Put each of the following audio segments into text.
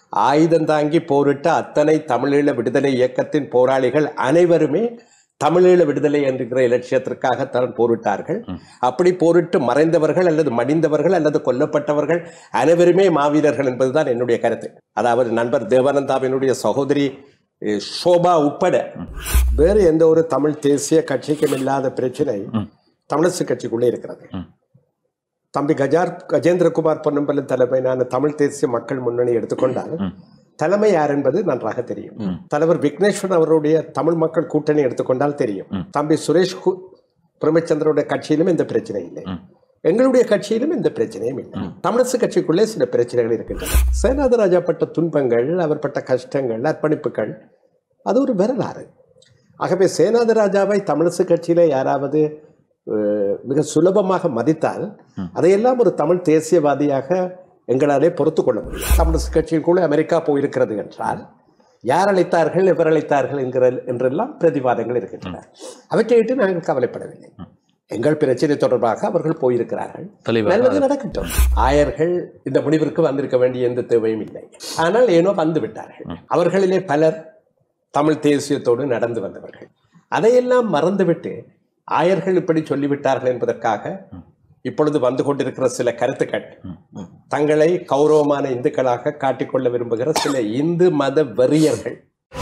ஆயுதம் தாங்கி போரிட்ட அத்தனை தமிழீழ விடுதலை இயக்கத்தின் போராளிகள் அனைவருமே தமிழீழ விடுதலை என்கிற இலட்சியத்திற்காகத்தான் போரிட்டார்கள் அப்படி போரிட்டு மறைந்தவர்கள் அல்லது மடிந்தவர்கள் அல்லது கொல்லப்பட்டவர்கள் அனைவருமே மாவீரர்கள் என்பதுதான் என்னுடைய கருத்து அதாவது நண்பர் தேவானந்தாவினுடைய சகோதரி அஹ், சோபா உட்பட வேறு எந்த ஒரு தமிழ் தேசிய கட்சிக்கும் இல்லாத பிரச்சனை தமிழரசு கட்சிக்குள்ளே இருக்கிறது தம்பி கஜார் கஜேந்திரகுமார் பொன்னம்பலம் தலைமையிலான தமிழ் தேசிய மக்கள் முன்னணி எடுத்துக்கொண்டால் தலைமை யார் என்பது நன்றாக தெரியும் தலைவர் விக்னேஸ்வரன் அவருடைய தமிழ் மக்கள் கூட்டணி எடுத்துக்கொண்டால் தெரியும் தம்பி சுரேஷ் கு- பிரேமச்சந்திரோட கட்சியிலும் இந்த பிரச்சனை இல்லை எங்களுடைய கட்சியிலும் இந்த பிரச்சனையும் இல்லை தமிழரசு கட்சிக்குள்ளே சில பிரச்சனைகள் இருக்கின்றன சேனாதராஜா பட்ட துன்பங்கள் அவர் பட்ட கஷ்டங்கள் அர்ப்பணிப்புகள் அது ஒரு வரலாறு ஆகவே சேனாதராஜாவை தமிழரசு கட்சியில யாராவது அஹ், மிக சுலபமாக மதித்தால் அதையெல்லாம் ஒரு தமிழ் தேசியவாதியாக எங்களாலே பொறுத்து கொள்ள முடியும் தமிழரசு கட்சிக்குள்ளே அமெரிக்கா போயிருக்கிறது என்றால் யார் அழைத்தார்கள் எவர் அழைத்தார்கள் என்கிற என்றெல்லாம் பிரதிவாதங்கள் இருக்கின்றன அவற்றை விட்டு நாங்கள் கவலைப்படவில்லை எங்கள் பிரச்சனை தொடர்பாக அவர்கள் போயிருக்கிறார்கள் தெளிவாக நல்லது நடக்கட்டும் ஆயர்கள் இந்த முடிவிற்கு வந்திருக்க வேண்டிய எந்த தேவையும் இல்லை ஆனால் ஏனோ வந்து விட்டார்கள் அவர்களிலே பலர் தமிழ் தேசியத்தோடு நடந்து வந்தவர்கள் அதையெல்லாம் மறந்துவிட்டு ஆயர்கள் இப்படி சொல்லிவிட்டார்கள் என்பதற்காக இப்பொழுது வந்து கொண்டிருக்கிற சில கருத்துக்கள் தங்களை கௌரவமான இந்துக்களாக காட்டிக்கொள்ள விரும்புகிற சில இந்து மத வெறியர்கள்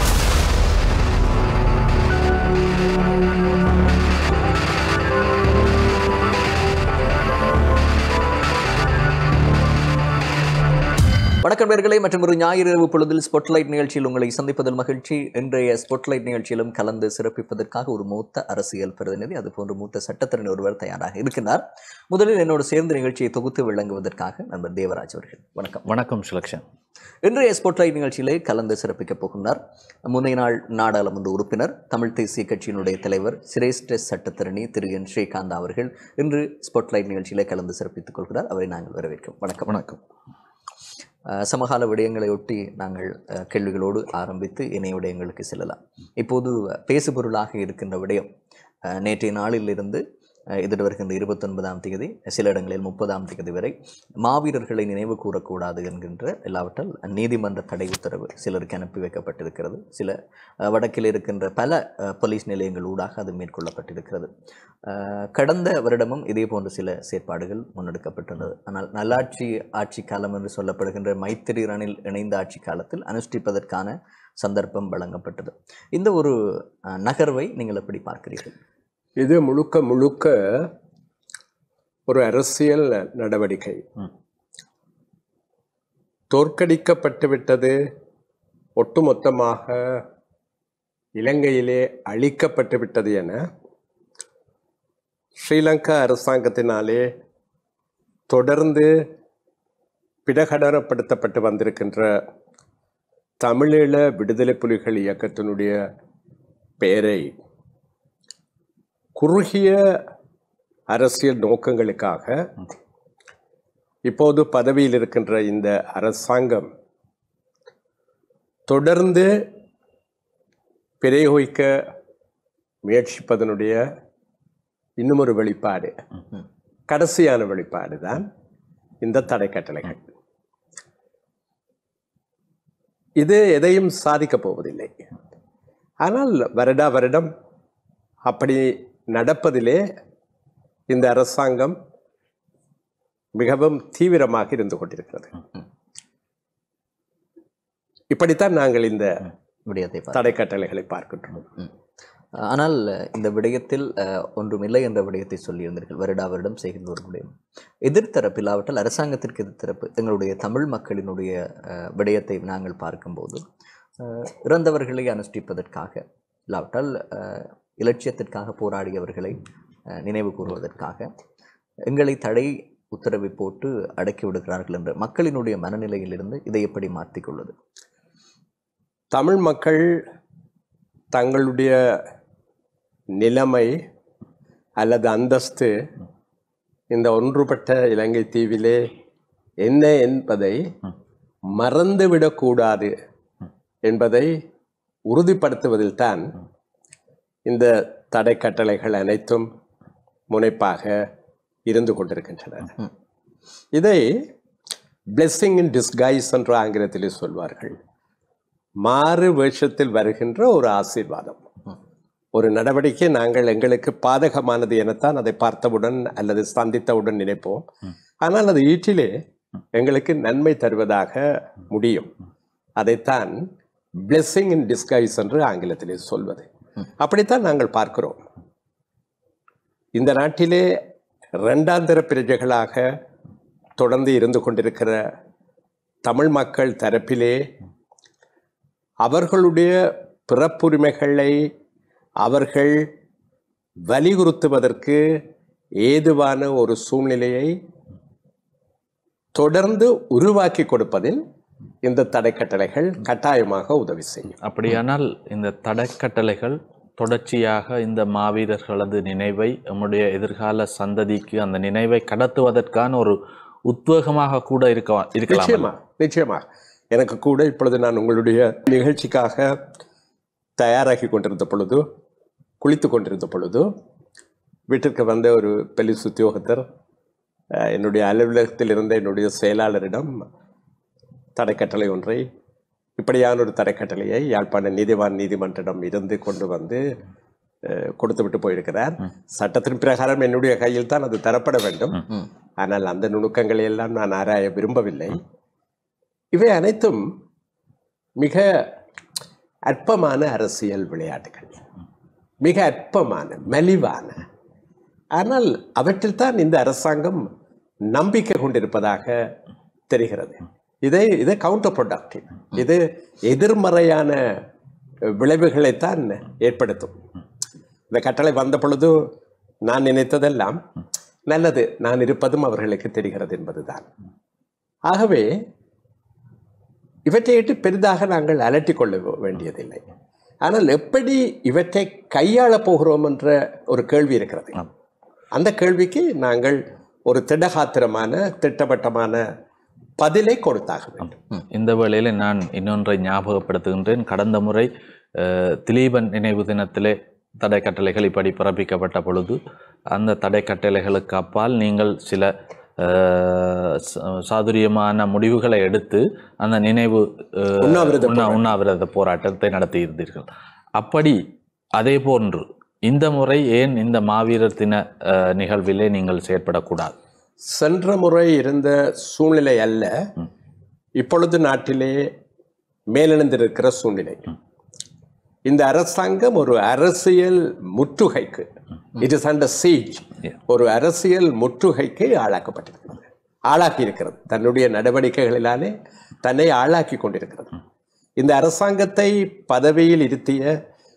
வணக்கம் நேயர்களே மற்றும் ஒரு ஞாயிறு இரவு பொழுதில் ஸ்பாட்லைட் நிகழ்ச்சியில் உங்களை சந்திப்பதில் மகிழ்ச்சி இன்றைய ஸ்பாட்லைட் நிகழ்ச்சியிலும் கலந்து சிறப்பிப்பதற்காக ஒரு மூத்த அரசியல் பிரதிநிதி அதுபோன்று மூத்த சட்டத்தரணி ஒருவர் தயாராக இருக்கிறார் முதலில் என்னோடு சேர்ந்து நிகழ்ச்சியை தொகுத்து விளங்குவதற்காக நண்பர் தேவராஜ் அவர்கள் வணக்கம் வணக்கம் சுலக்ஷன் இன்றைய ஸ்பாட்லைட் நிகழ்ச்சியிலே கலந்து சிறப்பிக்கப் போகின்றார் முந்தைய நாள் நாடாளுமன்ற உறுப்பினர் தமிழ் தேசிய கட்சியினுடைய தலைவர் சிரேஷ்ட சட்டத்தரணி திரு என் ஸ்ரீகாந்த் அவர்கள் இன்று ஸ்பாட்லைட் நிகழ்ச்சியிலே கலந்து சிறப்பித்துக் கொள்கிறார் அவரை நாங்கள் வரவேற்கிறோம் வணக்கம் வணக்கம் அஹ் சமகால விடயங்களை ஒட்டி நாங்கள் அஹ், கேள்விகளோடு ஆரம்பித்து இணைய விடயங்களுக்கு செல்லலாம் இப்போது பேசுபொருளாக இருக்கின்ற விடயம் அஹ், நேற்றைய நாளிலிருந்து அஹ், எதிர் வருகின்ற இருபத்தொன்பதாம் தேதி சில இடங்களில் முப்பதாம் தேதி வரை மாவீரர்களை நினைவு கூறக்கூடாது என்கின்ற இல்லாவிட்டால் நீதிமன்ற தடை உத்தரவு சிலருக்கு அனுப்பி வைக்கப்பட்டிருக்கிறது சில அஹ், வடக்கில் இருக்கின்ற பல அஹ், போலீஸ் நிலையங்கள் ஊடாக அது மேற்கொள்ளப்பட்டிருக்கிறது அஹ், கடந்த வருடமும் இதே போன்ற சில செயற்பாடுகள் முன்னெடுக்கப்பட்டுள்ளது ஆனால் நல்லாட்சி ஆட்சி காலம் என்று சொல்லப்படுகின்ற மைத்திரி ரணில் இணைந்த ஆட்சி காலத்தில் அனுஷ்டிப்பதற்கான சந்தர்ப்பம் வழங்கப்பட்டது இந்த ஒரு அஹ், நகர்வை நீங்கள் எப்படி பார்க்கிறீர்கள் இது முழுக்க முழுக்க ஒரு அரசியல் நடவடிக்கை தோற்கடிக்கப்பட்டு விட்டது ஒட்டுமொத்தமாக இலங்கையிலே அழிக்கப்பட்டு விட்டது என ஸ்ரீலங்கா அரசாங்கத்தினாலே தொடர்ந்து பிரகடனப்படுத்தப்பட்டு வந்திருக்கின்ற தமிழீழ விடுதலை புலிகள் இயக்கத்தினுடைய பெயரை குறுகிய அரசியல் நோக்கங்களுக்காக இப்போது பதவியில் இருக்கின்ற இந்த அரசாங்கம் தொடர்ந்து பிரயோகிக்க முயற்சிப்பதனுடைய இன்னும் ஒரு வெளிப்பாடு கடைசியான வெளிப்பாடு தான் இந்த தடை கட்டளைகள் இது எதையும் சாதிக்கப் போவதில்லை ஆனால் வருடா வருடம் அப்படி நடப்பதிலே இந்த அரசாங்கம் மிகவும் தீவிரமாக இருந்து கொண்டிருக்கிறது இப்படித்தான் நாங்கள் இந்த விடயத்தை பார்க்க தடை கட்டளைகளை பார்க்கின்றோம் ம். ஆனால் இந்த விடயத்தில் அஹ், ஒன்றுமில்லை என்ற விடயத்தை சொல்லியிருந்தீர்கள் வருடா வருடம் செய்கின்ற ஒரு விடயம் எதிர்த்தரப்பில்லாவிட்டால் அரசாங்கத்திற்கு எதிர்த்தரப்பு எங்களுடைய தமிழ் மக்களினுடைய அஹ், விடயத்தை நாங்கள் பார்க்கும்போது அஹ், இறந்தவர்களை அனுஷ்டிப்பதற்காக இல்லாவிட்டால் அஹ், இலட்சியத்திற்காக போராடியவர்களை அஹ், நினைவு கூறுவதற்காக எங்களை தடை உத்தரவை போட்டு அடக்கி விடுகிறார்கள் என்ற மக்களினுடைய மனநிலையிலிருந்து இதை எப்படி மாற்றிக்கொள்வது தமிழ் மக்கள் தங்களுடைய நிலைமை அல்லது அந்தஸ்து இந்த ஒன்றுபட்ட இலங்கை தீவிலே என்ன என்பதை மறந்துவிடக்கூடாது என்பதை உறுதிப்படுத்துவதில் தான் இந்த தடை கட்டளைகள் அனைத்தும் முனைப்பாக இருந்து கொண்டிருக்கின்றன இதை பிளெஸ்ஸிங் இன் டிஸ்கைஸ் என்று ஆங்கிலத்திலே சொல்வார்கள் மாறு வேஷத்தில் வருகின்ற ஒரு ஆசீர்வாதம் ஒரு நடவடிக்கை நாங்கள் எங்களுக்கு பாதகமானது எனத்தான் அதை பார்த்தவுடன் அல்லது சந்தித்தவுடன் நினைப்போம் ஆனால் அது ஈட்டிலே எங்களுக்கு நன்மை தருவதாக முடியும் அதைத்தான் பிளெஸ்ஸிங் இன் டிஸ்கைஸ் என்று ஆங்கிலத்திலே சொல்வது அப்படித்தான் நாங்கள் பார்க்கிறோம் இந்த நாட்டிலே இரண்டாந்தர பிரஜைகளாக தொடர்ந்து இருந்து கொண்டிருக்கிற தமிழ் மக்கள் தரப்பிலே அவர்களுடைய பிறப்புரிமைகளை அவர்கள் வலியுறுத்துவதற்கு ஏதுவான ஒரு சூழ்நிலையை தொடர்ந்து உருவாக்கி கொடுப்பதில் இந்த தடைக்கட்டளைகள் கட்டாயமாக உதவி செய்யும் அப்படியானால் இந்த தடைக்கட்டளைகள் தொடர்ச்சியாக இந்த மாவீரர்களது நினைவை நம்முடைய எதிர்கால சந்ததிக்கு அந்த நினைவை கடத்துவதற்கான ஒரு உத்வேகமாக கூட இருக்க இருக்கலாம் நிச்சயமா நிச்சயமா எனக்கு கூட இப்பொழுது நான் உங்களுடைய நிகழ்ச்சிக்காக தயாராகி கொண்டிருந்த பொழுது குளித்து கொண்டிருந்த பொழுது வீட்டிற்கு வந்த ஒரு பெலிஸ் உத்தியோகத்தர் அஹ், என்னுடைய அலுவலகத்தில் இருந்த என்னுடைய செயலாளரிடம் தடைக்கட்டளை ஒன்றை இப்படியான ஒரு தடைக்கட்டளையை யாழ்ப்பாண நீதிவான் நீதிமன்றம் இருந்து கொண்டு வந்து அஹ், கொடுத்து விட்டு போயிருக்கிறார் சட்டத்தின் பிரகாரம் என்னுடைய கையில் தான் அது தரப்பட வேண்டும் ம். ஆனால் அந்த நுணுக்கங்களை எல்லாம் நான் ஆராய விரும்பவில்லை இவை அனைத்தும் மிக அற்பமான அரசியல் விளையாட்டுகள் மிக அற்பமான மலிவான ஆனால் அவற்றில் தான் இந்த அரசாங்கம் நம்பிக்கை கொண்டிருப்பதாக தெரிகிறது இதை இதை கவுண்டர் ப்ரொடக்டிவ் இது எதிர்மறையான விளைவுகளைத்தான் ஏற்படுத்தும் இந்த கட்டளை வந்த பொழுது நான் நினைத்ததெல்லாம் நல்லது நான் இருப்பதும் அவர்களுக்கு தெரிகிறது என்பதுதான் ஆகவே இவற்றையிட்டு பெரிதாக நாங்கள் அலட்டிக் கொள்ள வேண்டியதில்லை ஆனால் எப்படி இவற்றை கையாளப் போகிறோம் என்ற ஒரு கேள்வி இருக்கிறது அந்த கேள்விக்கு நாங்கள் ஒரு திடகாத்திரமான திட்டவட்டமான பதிலை கொடுத்தாக வேண்டும் இந்த வேளையில் நான் இன்னொன்றை ஞாபகப்படுத்துகின்றேன் கடந்த முறை அஹ், திலீபன் நினைவு தினத்திலே தடை கட்டளைகள் இப்படி பிறப்பிக்கப்பட்ட பொழுது அந்த தடை கட்டளைகளுக்கு அப்பால் நீங்கள் சில அஹ், ச- சாதுரியமான முடிவுகளை எடுத்து அந்த நினைவு அஹ், உண்ணாவிரத உண்ணா- உண்ணாவிரத போராட்டத்தை நடத்தியிருந்தீர்கள் அப்படி அதே போன்று இந்த முறை ஏன் இந்த மாவீரர் தின அஹ், நிகழ்விலே நீங்கள் செயற்படக்கூடாது சென்ற முறை இருந்த சூழ்நிலை அல்ல இப்பொழுது நாட்டிலே மேலெழுந்திருக்கிற சூழ்நிலை இந்த அரசாங்கம் ஒரு அரசியல் முற்றுகைக்கு it is under siege Yeah. ஒரு அரசியல் முற்றுகைக்கு ஆளாக்கப்பட்டிருக்கிறது ஆளாக்கி இருக்கிறது தன்னுடைய நடவடிக்கைகளினாலே தன்னை ஆளாக்கி கொண்டிருக்கிறது இந்த அரசாங்கத்தை பதவியில் இருத்திய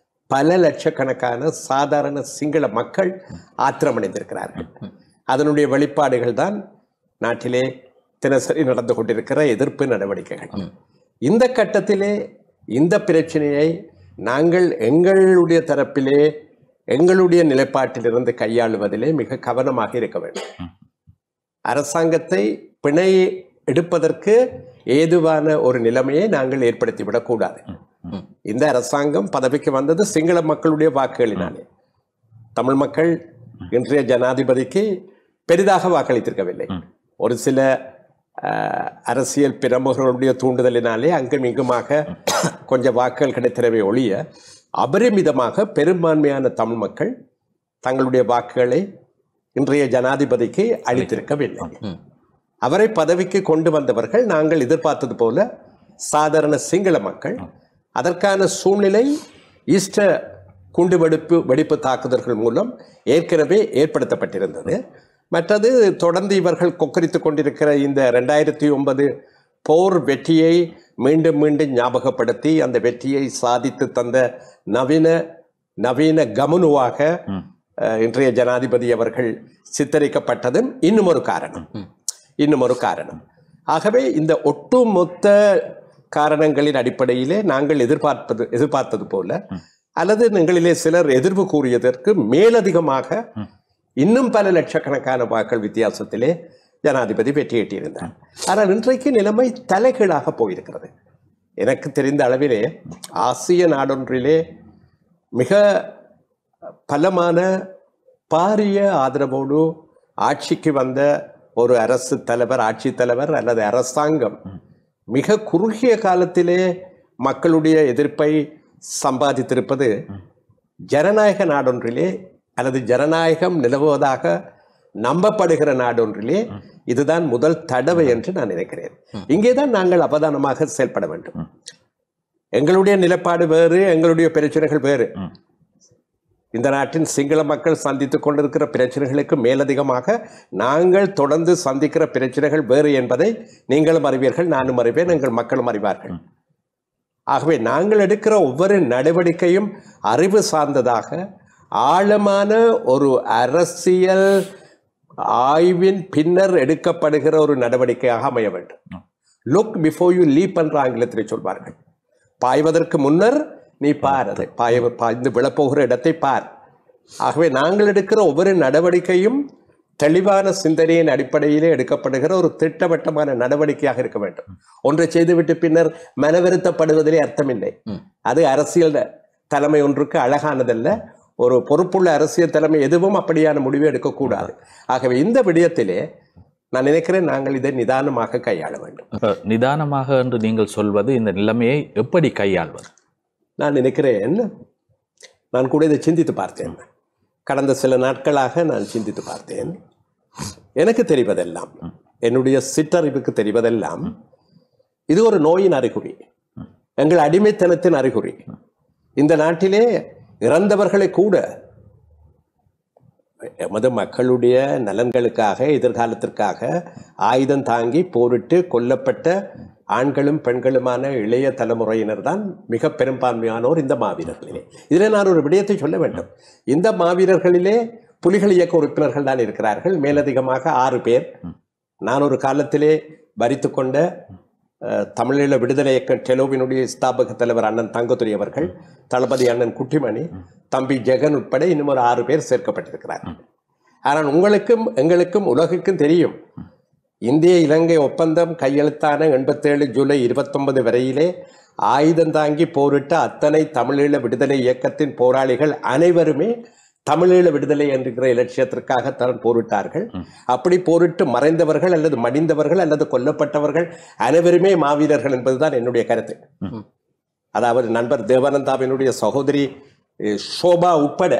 பல லட்சக்கணக்கான சாதாரண சிங்கள மக்கள் ஆத்திரமடைந்திருக்கிறார்கள் அதனுடைய வெளிப்பாடுகள் தான் நாட்டிலே தினசரி நடந்து கொண்டிருக்கிற எதிர்ப்பு நடவடிக்கைகள் இந்த கட்டத்திலே இந்த பிரச்சனையை நாங்கள் எங்களுடைய தரப்பிலே எங்களுடைய நிலைப்பாட்டிலிருந்து கையாளுவதிலே மிக கவனமாக இருக்க வேண்டும் அரசாங்கத்தை பிணை எடுப்பதற்கு ஏதுவான ஒரு நிலைமையை நாங்கள் ஏற்படுத்திவிடக் கூடாது இந்த அரசாங்கம் பதவிக்கு வந்தது சிங்கள மக்களுடைய வாக்குகளினாலே தமிழ் மக்கள் இன்றைய ஜனாதிபதிக்கு பெரிதாக வாக்களித்திருக்கவில்லை ஒரு சில அஹ், அரசியல் பிரமுகர்களுடைய தூண்டுதலினாலே அங்கும் இங்குமாக கொஞ்சம் வாக்குகள் கிடைத்திரவே ஒழிய அபரிமிதமாக பெரும்பான்மையான தமிழ் மக்கள் தங்களுடைய வாக்குகளை இன்றைய ஜனாதிபதிக்கு அளித்திருக்கவில்லை அவரை பதவிக்கு கொண்டு வந்தவர்கள் நாங்கள் எதிர்பார்த்தது போல சாதாரண சிங்கள மக்கள் அதற்கான சூழ்நிலை ஈஸ்டர் குண்டு வெடிப்பு வெடிப்பு தாக்குதல்கள் மூலம் ஏற்கனவே ஏற்படுத்தப்பட்டிருந்தது மற்றது தொடர்ந்து இவர்கள் கொக்கரித்துக் கொண்டிருக்கிற இந்த ரெண்டாயிரத்தி ஒன்பது போர் வெற்றியை மீண்டும் மீண்டும் ஞாபகப்படுத்தி அந்த வெற்றியை சாதித்து தந்த நவீன நவீன கமனுவாக அஹ், இன்றைய ஜனாதிபதி அவர்கள் சித்தரிக்கப்பட்டதும் இன்னும் ஒரு காரணம் இன்னும் ஒரு காரணம் ஆகவே இந்த ஒட்டுமொத்த காரணங்களின் அடிப்படையிலே நாங்கள் எதிர்பார்ப்பது எதிர்பார்த்தது போல அல்லது எங்களிலே சிலர் எதிர்வு கூறியதற்கு மேலதிகமாக இன்னும் பல லட்சக்கணக்கான வாக்கள் வித்தியாசத்திலே ஜனாதிபதி வெற்றியிட்டிருந்தார் ஆனால் இன்றைக்கு நிலைமை தலைகீழாக போயிருக்கிறது எனக்கு தெரிந்த அளவிலே ஆசிய நாடொன்றிலே மிக பலமான பாரிய ஆதரவோடு ஆட்சிக்கு வந்த ஒரு அரசு தலைவர் ஆட்சி தலைவர் அல்லது அரசாங்கம் மிக குறுகிய காலத்திலே மக்களுடைய எதிர்ப்பை சம்பாதித்திருப்பது ஜனநாயக நாடொன்றிலே அல்லது ஜனநாயகம் நிலவுவதாக நம்பப்படுகிற நாடொன்றிலே இதுதான் முதல் தடவை என்று நான் நினைக்கிறேன் இங்கேதான் நாங்கள் அவதானமாக செயல்பட வேண்டும் எங்களுடைய நிலைப்பாடு வேறு எங்களுடைய பிரச்சனைகள் வேறு ம். இந்த நாட்டின் சிங்கள மக்கள் சந்தித்துக் கொண்டிருக்கிற பிரச்சனைகளுக்கு மேலதிகமாக நாங்கள் தொடர்ந்து சந்திக்கிற பிரச்சனைகள் வேறு என்பதை நீங்களும் அறிவீர்கள் நானும் அறிவேன் எங்கள் மக்களும் அறிவார்கள் ஆகவே நாங்கள் எடுக்கிற ஒவ்வொரு நடவடிக்கையும் அறிவு சார்ந்ததாக ஆழமான ஒரு அரசியல் ஆய்வின் பின்னர் எடுக்கப்படுகிற ஒரு நடவடிக்கையாக அமைய வேண்டும் லுக் பிஃபோர் யூ லீப் என்ற ஆங்கிலத்தில் சொல்வார்கள் பாய்வதற்கு முன்னர் நீ பார் அதை பாய பாய்ந்து விழப்போகிற இடத்தை பார் ஆகவே நாங்கள் எடுக்கிற ஒவ்வொரு நடவடிக்கையும் தெளிவான சிந்தனையின் அடிப்படையிலே எடுக்கப்படுகிற ஒரு திட்டவட்டமான நடவடிக்கையாக இருக்க வேண்டும் ஒன்றை செய்துவிட்டு பின்னர் மனவருத்தப்படுவதிலே அர்த்தமில்லை அது அரசியல் தலைமை ஒன்றுக்கு அழகானதல்ல ஒரு பொறுப்புள்ள அரசியல் தலைமை எதுவும் அப்படியான முடிவை எடுக்கக்கூடாது ஆகவே இந்த விடயத்திலே நான் நினைக்கிறேன் நாங்கள் இதை நிதானமாக கையாள வேண்டும் இப்ப நிதானமாக என்று நீங்கள் சொல்வது இந்த நிலைமையை எப்படி கையாள்வது நான் நினைக்கிறேன் நான் கூட இதை சிந்தித்து பார்த்தேன் கடந்த சில நாட்களாக நான் சிந்தித்து பார்த்தேன் எனக்கு தெரிவதெல்லாம் என்னுடைய சிற்றறிவுக்கு தெரிவதெல்லாம் இது ஒரு நோயின் அறிகுறி எங்கள் அடிமைத்தனத்தின் அறிகுறி இந்த நாட்டிலே இறந்தவர்களை கூட எமது மக்களுடைய நலன்களுக்காக எதிர்காலத்திற்காக ஆயுதம் தாங்கி போரிட்டு கொல்லப்பட்ட ஆண்களும் பெண்களுமான இளைய தலைமுறையினர் தான் மிக பெரும்பான்மையானோர் இந்த மாவீரர்களிலே இதில் நான் ஒரு விடயத்தை சொல்ல வேண்டும் இந்த மாவீரர்களிலே புலிகள் இயக்க உறுப்பினர்கள் தான் இருக்கிறார்கள் மேலதிகமாக ஆறு பேர் நான் ஒரு காலத்திலே வரித்து கொண்ட அஹ், தமிழீழ விடுதலை இயக்க டெலோவினுடைய ஸ்தாபக தலைவர் அண்ணன் தங்கத்துறை அவர்கள் தளபதி அண்ணன் குட்டிமணி தம்பி ஜெகன் உட்பட இன்னும் ஒரு ஆறு பேர் சேர்க்கப்பட்டிருக்கிறார்கள் ஆனால் உங்களுக்கும் எங்களுக்கும் உலகுக்கும் தெரியும் இந்திய இலங்கை ஒப்பந்தம் கையெழுத்தான எண்பத்தேழு ஜூலை இருபத்தொன்பது வரையிலே ஆயுதம் தாங்கி போரிட்ட அத்தனை தமிழீழ விடுதலை இயக்கத்தின் போராளிகள் அனைவருமே தமிழீழ விடுதலை என்கிற இலட்சியத்திற்காகத்தான் போரிட்டார்கள் அப்படி போரிட்டு மறைந்தவர்கள் அல்லது மடிந்தவர்கள் அல்லது கொல்லப்பட்டவர்கள் அனைவருமே மாவீரர்கள் என்பதுதான் என்னுடைய கருத்து அதாவது நண்பர் தேவானந்தாவினுடைய சகோதரி அஹ், ஷோபா உட்பட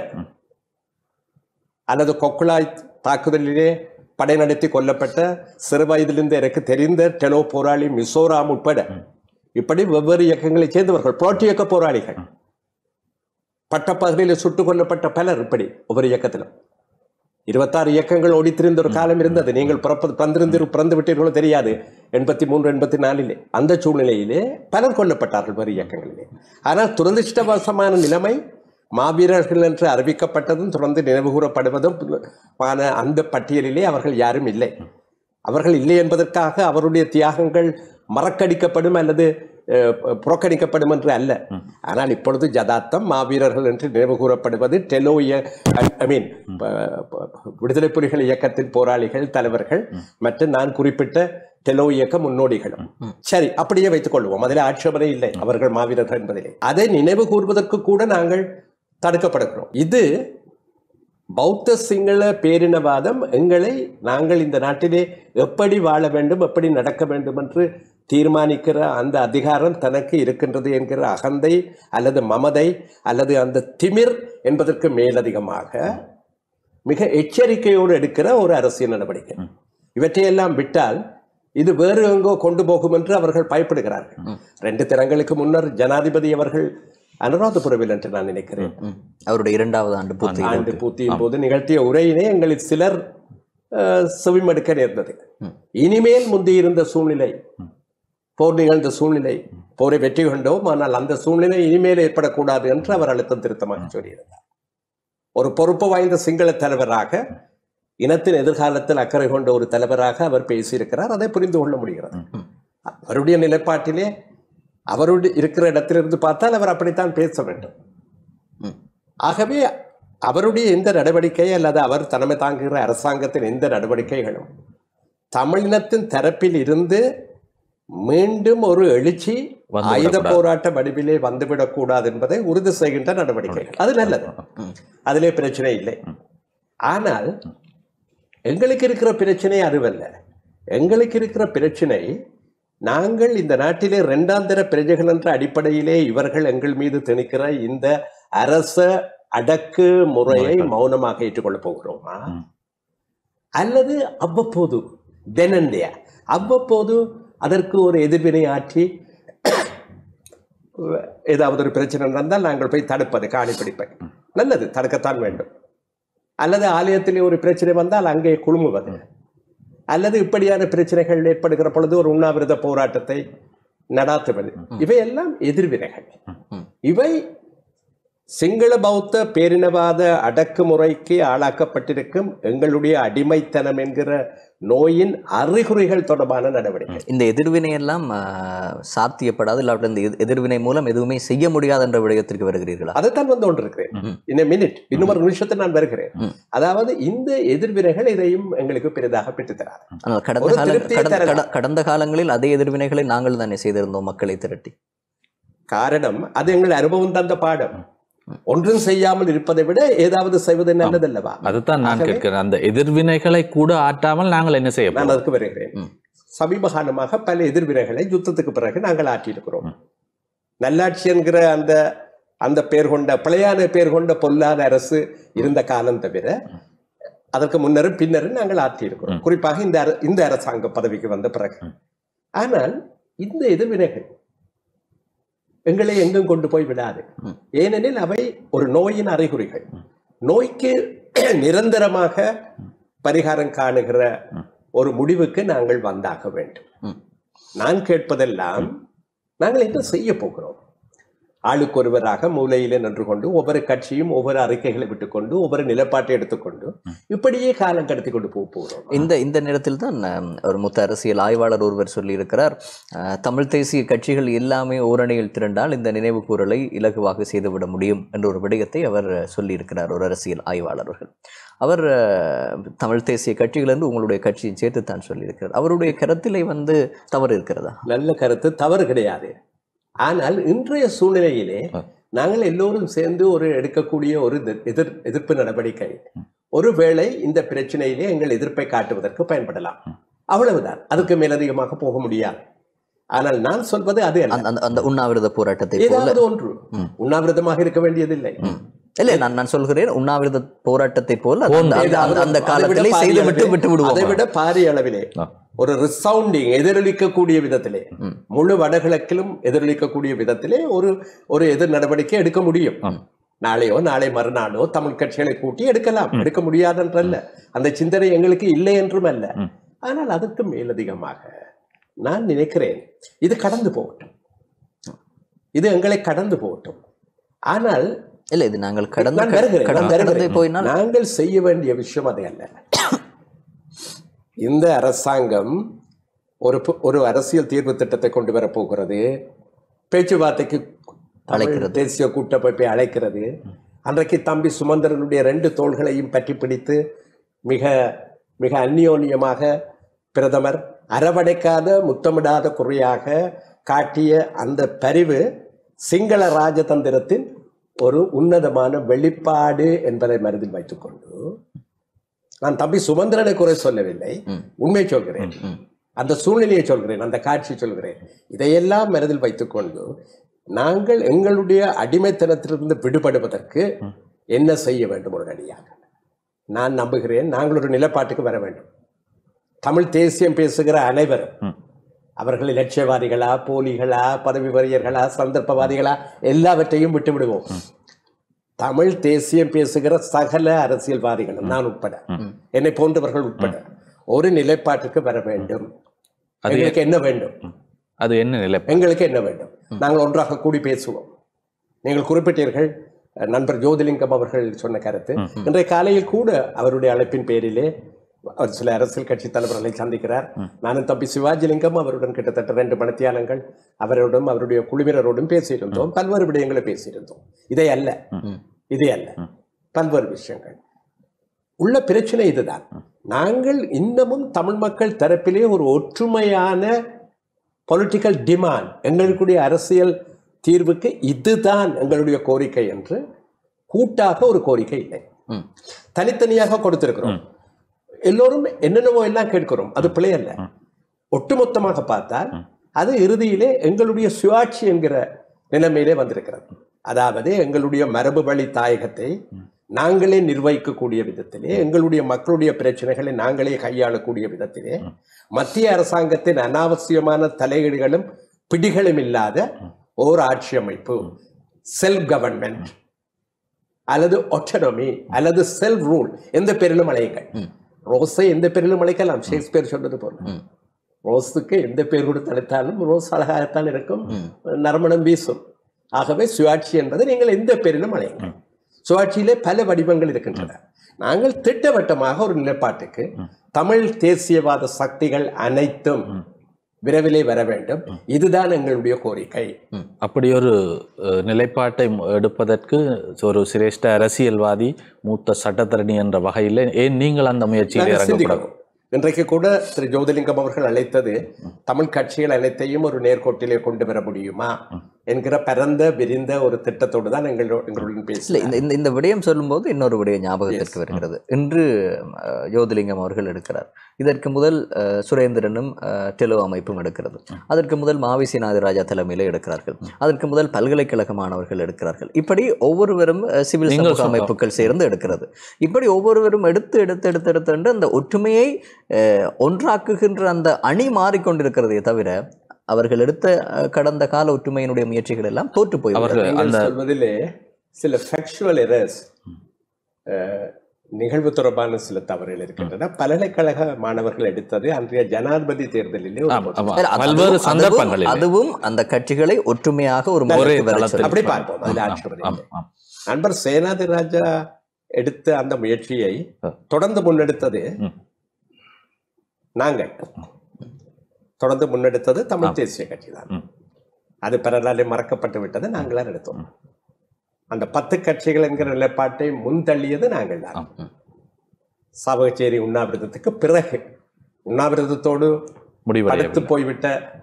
அல்லது கொக்குழாய் தாக்குதலிலே படை நடத்தி கொல்லப்பட்ட சிறு வயதிலிருந்து எனக்கு தெரிந்த டெலோ போராளி மிசோராம் உட்பட இப்படி வெவ்வேறு இயக்கங்களைச் சேர்ந்தவர்கள் புரட்சி இயக்க போராளிகள் பட்டப்பகுதியில் சுட்டுக் கொல்லப்பட்ட பலர் இப்படி ஒவ்வொரு இயக்கத்திலும் இருபத்தாறு இயக்கங்கள் ஓடித்திருந்த ஒரு காலம் இருந்தது நீங்கள் பிறப்பது பிறந்திருந்து பிறந்து விட்டீர்களோ தெரியாது எண்பத்தி மூன்று எண்பத்தி நாலிலே அந்த சூழ்நிலையிலே பலர் கொல்லப்பட்டார்கள் வேறு இயக்கங்களிலே ஆனால் துரதிருஷ்டவசமான நிலைமை மாவீரர்கள் என்று அறிவிக்கப்பட்டதும் தொடர்ந்து நினைவுகூரப்படுவதும் ஆன அந்த பட்டியலிலே அவர்கள் யாரும் இல்லை அவர்கள் இல்லை என்பதற்காக அவருடைய தியாகங்கள் மறக்கடிக்கப்படும் அல்லது அஹ், புறக்கணிக்கப்படும் என்று அல்ல ஆனால் இப்பொழுது ஜதார்த்தம் மாவீரர்கள் என்று நினைவு கூறப்படுவது டெலோ ஐ மீன் விடுதலை புலிகள் இயக்கத்தின் போராளிகள் தலைவர்கள் மற்றும் நான் குறிப்பிட்ட டெலோ இயக்க முன்னோடிகளும் சரி அப்படியே வைத்துக் கொள்வோம் அதில் ஆட்சேபனை இல்லை அவர்கள் மாவீரர்கள் என்பதிலே அதை நினைவு கூறுவதற்கு கூட நாங்கள் தடுக்கப்படுகிறோம் இது பௌத்த சிங்கள பேரினவாதம் எங்களை நாங்கள் இந்த நாட்டிலே எப்படி வாழ வேண்டும் எப்படி நடக்க வேண்டும் என்று தீர்மானிக்கிற அந்த அதிகாரம் தனக்கு இருக்கின்றது என்கிற அகந்தை அல்லது மமதை அல்லது அந்த திமிர் என்பதற்கு மேலதிகமாக மிக எச்சரிக்கையோடு எடுக்கிற ஒரு அரசியல் நடவடிக்கை இவற்றையெல்லாம் விட்டால் இது வேறு எங்கோ கொண்டு போகும் என்று அவர்கள் பயப்படுகிறார்கள் ரெண்டு தினங்களுக்கு முன்னர் ஜனாதிபதி அவர்கள் அனுராதபுரவில் என்று நான் நினைக்கிறேன் ம். அவருடைய இரண்டாவது ஆண்டு பூர்த்தி ஆண்டு பூர்த்தியின் போது நிகழ்த்திய உரையினை எங்களில் சிலர் அஹ், செவிமடுக்க நேர்ந்தது இனிமேல் முந்தியிருந்த சூழ்நிலை போர் நிகழ்ந்த சூழ்நிலை போரை வெற்றி கொண்டோம் ஆனால் அந்த சூழ்நிலை இனிமேல் ஏற்படக்கூடாது என்று அவர் அழுத்தம் திருத்தமாக சொல்லியிருந்தார் ஒரு பொறுப்பு வாய்ந்த சிங்கள தலைவராக இனத்தின் எதிர்காலத்தில் அக்கறை கொண்ட ஒரு தலைவராக அவர் பேசியிருக்கிறார் அதை புரிந்து கொள்ள முடிகிறது அவருடைய நிலைப்பாட்டிலே அவருடைய இருக்கிற இடத்திலிருந்து பார்த்தால் அவர் அப்படித்தான் பேச வேண்டும் ம். ஆகவே அவருடைய எந்த நடவடிக்கை அல்லது அவர் தலைமை தாங்குகிற அரசாங்கத்தின் எந்த நடவடிக்கைகளும் தமிழினத்தின் தரப்பில் இருந்து மீண்டும் ஒரு எழுச்சி வந்துவிடக்கூடாது. ஆயுத போராட்ட வடிவிலே வந்துவிடக்கூடாது என்பதை உறுதி செய்கின்ற நடவடிக்கைகள் அது நல்லது அதிலே பிரச்சனை இல்லை ஆனால் எங்களுக்கு இருக்கிற பிரச்சனை அதுவல்ல எங்களுக்கு இருக்கிற பிரச்சனை நாங்கள் இந்த நாட்டிலே இரண்டாம் தர பிரஜைகள் என்ற அடிப்படையிலே இவர்கள் எங்கள் மீது திணிக்கிற இந்த அரச அடக்கு முறையை முறைகள். மௌனமாக ஏற்றுக்கொள்ளப் போகிறோமா ம். அல்லது அவ்வப்போது தெனந்தியா அவ்வப்போது அதற்கு ஒரு எதிர்வினை ஆற்றி ஏதாவது ஒரு பிரச்சனை நடந்தால் நாங்கள் போய் தடுப்பது காணி பிடிப்பை நல்லது தடுக்கத்தான் வேண்டும் அல்லது ஆலயத்திலே ஒரு பிரச்சனை வந்தால் அங்கே குழுமுவது அல்லது இப்படியான பிரச்சனைகள் ஏற்படுகிற பொழுது ஒரு உண்ணாவிரத போராட்டத்தை நடாத்துவது இவையெல்லாம் எதிர்வினைகள் ம். இவை சிங்கள பௌத்த பேரினவாத அடக்குமுறைக்கு ஆளாக்கப்பட்டிருக்கும் எங்களுடைய அடிமைத்தனம் என்கிற நோயின் அறிகுறிகள் தொடர்பான நடவடிக்கை இந்த எதிர்வினை எல்லாம் ஆஹ், சாத்தியப்படாது இல்லாவிட்ட இந்த எதிர்- எதிர்வினை மூலம் எதுவுமே செய்ய முடியாது என்ற விடயத்திற்கு வருகிறீர்களா அதைத்தான் வந்து கொண்டிருக்கிறேன் ம். இந்த மினிட் இன்னும் ஒரு நிமிஷத்தை நான் வருகிறேன் ம். அதாவது இந்த எதிர்வினைகள் இதையும் எங்களுக்கு பெரிதாக பெற்றுத்தராது ஆனால் கடந்த ஒரு கால திருப்தியை கடந்த தரலாம். கட- கடந்த காலங்களில் அதே எதிர்வினைகளை நாங்கள் தானே செய்திருந்தோம் மக்களை திரட்டி காரணம் அது எங்கள் அனுபவம் தந்த பாடம் ஒன்றும் செய்யாமல் இருப்பதை விட ஏதாவது செய்வது நல்லதல்லவா அதுதான் நான் ஆகவே- கேட்கிறேன் அந்த எதிர்வினைகளை கூட ஆற்றாமல் நாங்கள் என்ன செய்ய நான் போறோம் அதுக்கு வருகிறேன் ம். சமீப காலமாக பல எதிர்வினைகளை யுத்தத்துக்கு பிறகு நாங்கள் ஆற்றியிருக்கிறோம் நல்லாட்சி என்கிற அந்த அந்த பேர் கொண்ட பிழையான பேர் கொண்ட பொல்லாத அரசு இருந்த காலம் தவிர அதற்கு முன்னரும் பின்னரும் நாங்கள் ஆற்றியிருக்கிறோம் குறிப்பாக இந்த அர- இந்த அரசாங்க பதவிக்கு வந்த பிறகு ஆனால் இந்த எதிர்வினைகள் எங்களை எங்கும் கொண்டு போய் விடாது ம். ஏனெனில் அவை ஒரு நோயின் அறிகுறிகள் நோய்க்கு நிரந்தரமாக பரிகாரம் காணுகிற ஒரு முடிவுக்கு நாங்கள் வந்தாக வேண்டும் ம். நான் கேட்பதெல்லாம் நாங்கள் என்ன செய்ய போகிறோம் ஆளுக்கு ஒருவராக மூலையிலே நின்று கொண்டு ஒவ்வொரு கட்சியும் ஒவ்வொரு அறிக்கைகளை விட்டுக்கொண்டு ஒவ்வொரு நிலப்பாட்டை எடுத்துக்கொண்டு இப்படியே காலம் கடத்தி கொண்டு போக போகிறோம் இந்த இந்த நேரத்தில் தான் ஆம், ஒரு மூத்த அரசியல் ஆய்வாளர் ஒருவர் சொல்லியிருக்கிறார் ஆஹ், தமிழ் தேசிய கட்சிகள் எல்லாமே ஓரணியில் திரண்டால் இந்த நினைவு கூறலை இலகுவாக செய்துவிட முடியும் என்ற ஒரு விடயத்தை அவர் சொல்லியிருக்கிறார் ஒரு அரசியல் ஆய்வாளர் அவர்கள் அவர் ஆஹ், தமிழ் தேசிய கட்சிகள் என்று உங்களுடைய கட்சியை சேர்த்து தான் சொல்லியிருக்கிறார் அவருடைய கருத்திலே வந்து தவறு இருக்கிறதா நல்ல கருத்து தவறு கிடையாது ஆனால் இன்றைய சூழ்நிலையிலே நாங்கள் எல்லோரும் சேர்ந்து ஒரு எடுக்கக்கூடிய ஒரு எதிர்- எதிர் எதிர்ப்பு நடவடிக்கை ஒருவேளை இந்த பிரச்சனையிலே எங்கள் எதிர்ப்பை காட்டுவதற்கு பயன்படலாம் அவ்வளவுதான் அதுக்கு மேலதிகமாக போக முடியாது ஆனால் நான் சொல்வது அது அல்ல அந்த அந்த- அந்த உண்ணாவிரத போராட்டத்தை போல ஏதாவது ஒன்று உண்ணாவிரதமாக இருக்க வேண்டியதில்லை இல்லை நான் நான் சொல்கிறேன் உண்ணாவிரத போராட்டத்தை போல அந்த- அந்த- அந்த- ஏதாவது அந்த அதை விட காலத்திலே பாரிய செய்து விட்டு அளவில், விட்டு அதை விடுவோம் விட பாரிய அளவிலே ஆ. ஒரு ரிசவுண்டிங் எதிரொலிக்கக்கூடிய விதத்திலே ம். முழு வடகிழக்கிலும் எதிரொலிக்கக்கூடிய விதத்திலே ஒரு ஒரு எதிர் நடவடிக்கை எடுக்க முடியும் ஆம். நாளையோ நாளை மறுநாளோ தமிழ் கட்சிகளை கூட்டி எடுக்கலாம் எடுக்க முடியாதென்றல்ல அந்த சிந்தனை எங்களுக்கு இல்லை என்றும் அல்ல ம். ஆனால் அதற்கு மேலதிகமாக நான் நினைக்கிறேன் இது கடந்து போகட்டும் இது எங்களை கடந்து போகட்டும் ஆனால் இல்ல இது நாங்கள் கடந்து நான் வருகிறேன், நான் கடந்து கடந்து வருகிறேன். போயினால் நாங்கள் செய்ய வேண்டிய விஷயம் அது அல்ல இந்த அரசாங்கம் ஒரு பு- ஒரு அரசியல் தீர்வு திட்டத்தை கொண்டு வரப் போகிறது பேச்சுவார்த்தைக்கு தமிழ் அழைக்கிறது. தேசிய கூட்டமைப்பை அழைக்கிறது அன்றைக்கு தம்பி சுமந்திரனுடைய ரெண்டு தோள்களையும் பற்றி பிடித்து மிக மிக அந்யோன்யமாக பிரதமர் அரவணைக்காத முத்தமிடாத குறையாக காட்டிய அந்த பரிவு சிங்கள ராஜதந்திரத்தின் ஒரு உன்னதமான வெளிப்பாடு என்பதை மனதில் வைத்துக்கொண்டு நான் தம்பி சுமந்திரனை குறை சொல்லவில்லை ம். உண்மை சொல்கிறேன் ம். அந்த சூழ்நிலையை சொல்கிறேன் அந்த காட்சி சொல்கிறேன் இதையெல்லாம் மனதில் வைத்துக்கொண்டு நாங்கள் எங்களுடைய அடிமைத்தனத்திலிருந்து விடுபடுவதற்கு என்ன செய்ய வேண்டும் உடனடியாக நான் நம்புகிறேன் நாங்கள் ஒரு நிலப்பாட்டுக்கு வர வேண்டும் தமிழ் தேசியம் பேசுகிற அனைவரும் ம். அவர்கள் இலட்சியவாதிகளா போலிகளா பதவி வரியர்களா சந்தர்ப்பவாதிகளா எல்லாவற்றையும் விட்டு விடுவோம் தமிழ் தேசியம் பேசுகிற சகல அரசியல்வாதிகளும் நான் உட்பட என்னை போன்றவர்கள் உட்பட ஒரு நிலைப்பாட்டுக்கு வர வேண்டும் அது எங்களுக்கு என்ன வேண்டும் அது என்ன நிலை எங்களுக்கு என்ன வேண்டும் நாங்கள் ஒன்றாக கூடி பேசுவோம் நீங்கள் குறிப்பிட்டீர்கள் அஹ், நண்பர் ஜோதிலிங்கம் அவர்கள் சொன்ன கருத்து இன்றைய காலையில் கூட அவருடைய அழைப்பின் பேரிலே அவர் சில அரசியல் கட்சி தலைவர்களை சந்திக்கிறார் நானும் தம்பி சிவாஜிலிங்கம் அவருடன் கிட்டத்தட்ட ரெண்டு மணித்தியாலங்கள் அவரோடும் அவருடைய குழுவினரோடும் பேசியிருந்தோம் பல்வேறு விடயங்களை பேசியிருந்தோம் இதை அல்ல ம். இதே அல்ல பல்வேறு விஷயங்கள் உள்ள பிரச்சனை இதுதான் நாங்கள் இன்னமும் தமிழ் மக்கள் தரப்பிலே ஒரு ஒற்றுமையான பொலிட்டிக்கல் டிமாண்ட் எங்களுடைய அரசியல் தீர்வுக்கு இதுதான் எங்களுடைய கோரிக்கை என்று கூட்டாக ஒரு கோரிக்கை இல்லை ம். தனித்தனியாக கொடுத்திருக்கிறோம் எல்லோரும் என்னென்னவோ எல்லாம் கேட்கிறோம் அது பிழை அல்ல ஒட்டுமொத்தமாக பார்த்தால் அது இறுதியிலே எங்களுடைய சுயாட்சி என்கிற நிலைமையிலே வந்திருக்கிறது அதாவது எங்களுடைய மரபு வழி தாயகத்தை நாங்களே நிர்வகிக்கக்கூடிய விதத்திலே எங்களுடைய மக்களுடைய பிரச்சனைகளை நாங்களே கையாளக்கூடிய விதத்திலே மத்திய அரசாங்கத்தின் அனாவசியமான தலையீடுகளும் பிடிகளும் இல்லாத ஓர் ஆட்சி அமைப்பு செல்ஃப் கவர்மெண்ட் அல்லது ஒட்டனமி அல்லது செல்ஃப் ரூல் எந்த பேரிலும் அழையுங்கள் ரோஸை எந்த பேரிலும் அழைக்கலாம் ஷேக்ஸ்பியர் சொன்னது போல ம். ரோஸுக்கு எந்த பேர் கொடுத்து அழைத்தாலும் ரோஸ் அழகாகத்தான் இருக்கும் நறுமணம் வீசும் ஆகவே சுயாட்சி என்பதை நீங்கள் எந்த பேரிலும் அழையுங்கள் சுயாட்சியிலே பல வடிவங்கள் இருக்கின்றன நாங்கள் திட்டவட்டமாக ஒரு நிலைப்பாட்டுக்கு தமிழ் தேசியவாத சக்திகள் அனைத்தும் விரைவிலே வர வேண்டும் இதுதான் எங்களுடைய கோரிக்கை அப்படி ஒரு அஹ், நிலைப்பாட்டை மு- எடுப்பதற்கு ஒரு சிரேஷ்ட அரசியல்வாதி மூத்த சட்டத்தரணி என்ற வகையில் ஏன் நீங்கள் அந்த முயற்சியில் நாங்கள் இறங்கக்கூடாது சிந்திக்கிறோம். இன்றைக்கு கூட திரு ஜோதிலிங்கம் அவர்கள் அழைத்தது தமிழ் கட்சிகள் அனைத்தையும் ஒரு நேர்கோட்டிலே கொண்டு வர முடியுமா என்கிற பரந்த விரிந்த ஒரு திட்டத்தோடு தான் எங்களோ எங்களுடன் இல்ல பேசல இந்த இந்த இந்த விடயம் சொல்லும்போது இன்னொரு விடயம் ஞாபகத்திற்கு வருகிறது இன்று அஹ், யோதிலிங்கம் அவர்கள் எடுக்கிறார் இதற்கு முதல் அஹ், சுரேந்திரனும் அஹ், டெலோ அமைப்பும் எடுக்கிறது அதற்கு முதல் மாவிசி நாதிராஜா தலைமையில எடுக்கிறார்கள் அதற்கு முதல் பல்கலைக்கழக மாணவர்கள் எடுக்கிறார்கள் இப்படி ஒவ்வொருவரும் அஹ், சிவில் நீங்கள் சமூக சொல்ல- அமைப்புகள் சேர்ந்து எடுக்கிறது இப்படி ஒவ்வொருவரும் எடுத்து எடுத்து எடுத்து எடுத்து எடுத்து அந்த ஒற்றுமையை அஹ், ஒன்றாக்குகின்ற அந்த அணி மாறிக்கொண்டிருக்கிறதே தவிர அவர்கள் எடுத்த அஹ், கடந்த கால ஒற்றுமையினுடைய முயற்சிகள் எல்லாம் தோற்று போய் அவர்கள் நீங்கள் அந்த சொல்வதிலே சில ஃபேக்சுவல் எரர்ஸ் நிகழ்வு தொடர்பான சில தவறுகள் இருக்கின்றன பல்கலைக்கழக மாணவர்கள் எடுத்தது அன்றைய ஜனாதிபதி தேர்தலிலே ஒரு ஆமா, பொது- ஆமா. இல்ல, அது- பல்வேறு அதுவும்- சந்தர்ப்பங்களில் அதுவும் அந்த கட்சிகளை ஒற்றுமையாக ஒரு ஒரே முறைக்கு வரச் தளத்தில். சொல்லி- அப்படி பார்ப்போம் அதில் ஆம், ஆட்சேபனை ஆம், இல்லை. ஆம். நண்பர் சேனாதி ராஜா எடுத்த அந்த முயற்சியை ஆ. தொடர்ந்து முன்னெடுத்தது ம். நாங்கள் தொடர்ந்து முன்னெடுத்தது தமிழ் தேசிய கட்சி தான் ம். அது பிறராலே மறக்கப்பட்டு விட்டது நாங்களாம் எடுத்தோம் அந்த பத்து கட்சிகள் என்கிற நிலைப்பாட்டை முன்தள்ளியது நாங்கள் தான் ஆம். சாவகச்சேரி உண்ணாவிரதத்துக்கு பிறகு உண்ணாவிரதத்தோடு முடிவடைய படுத்து போய்விட்ட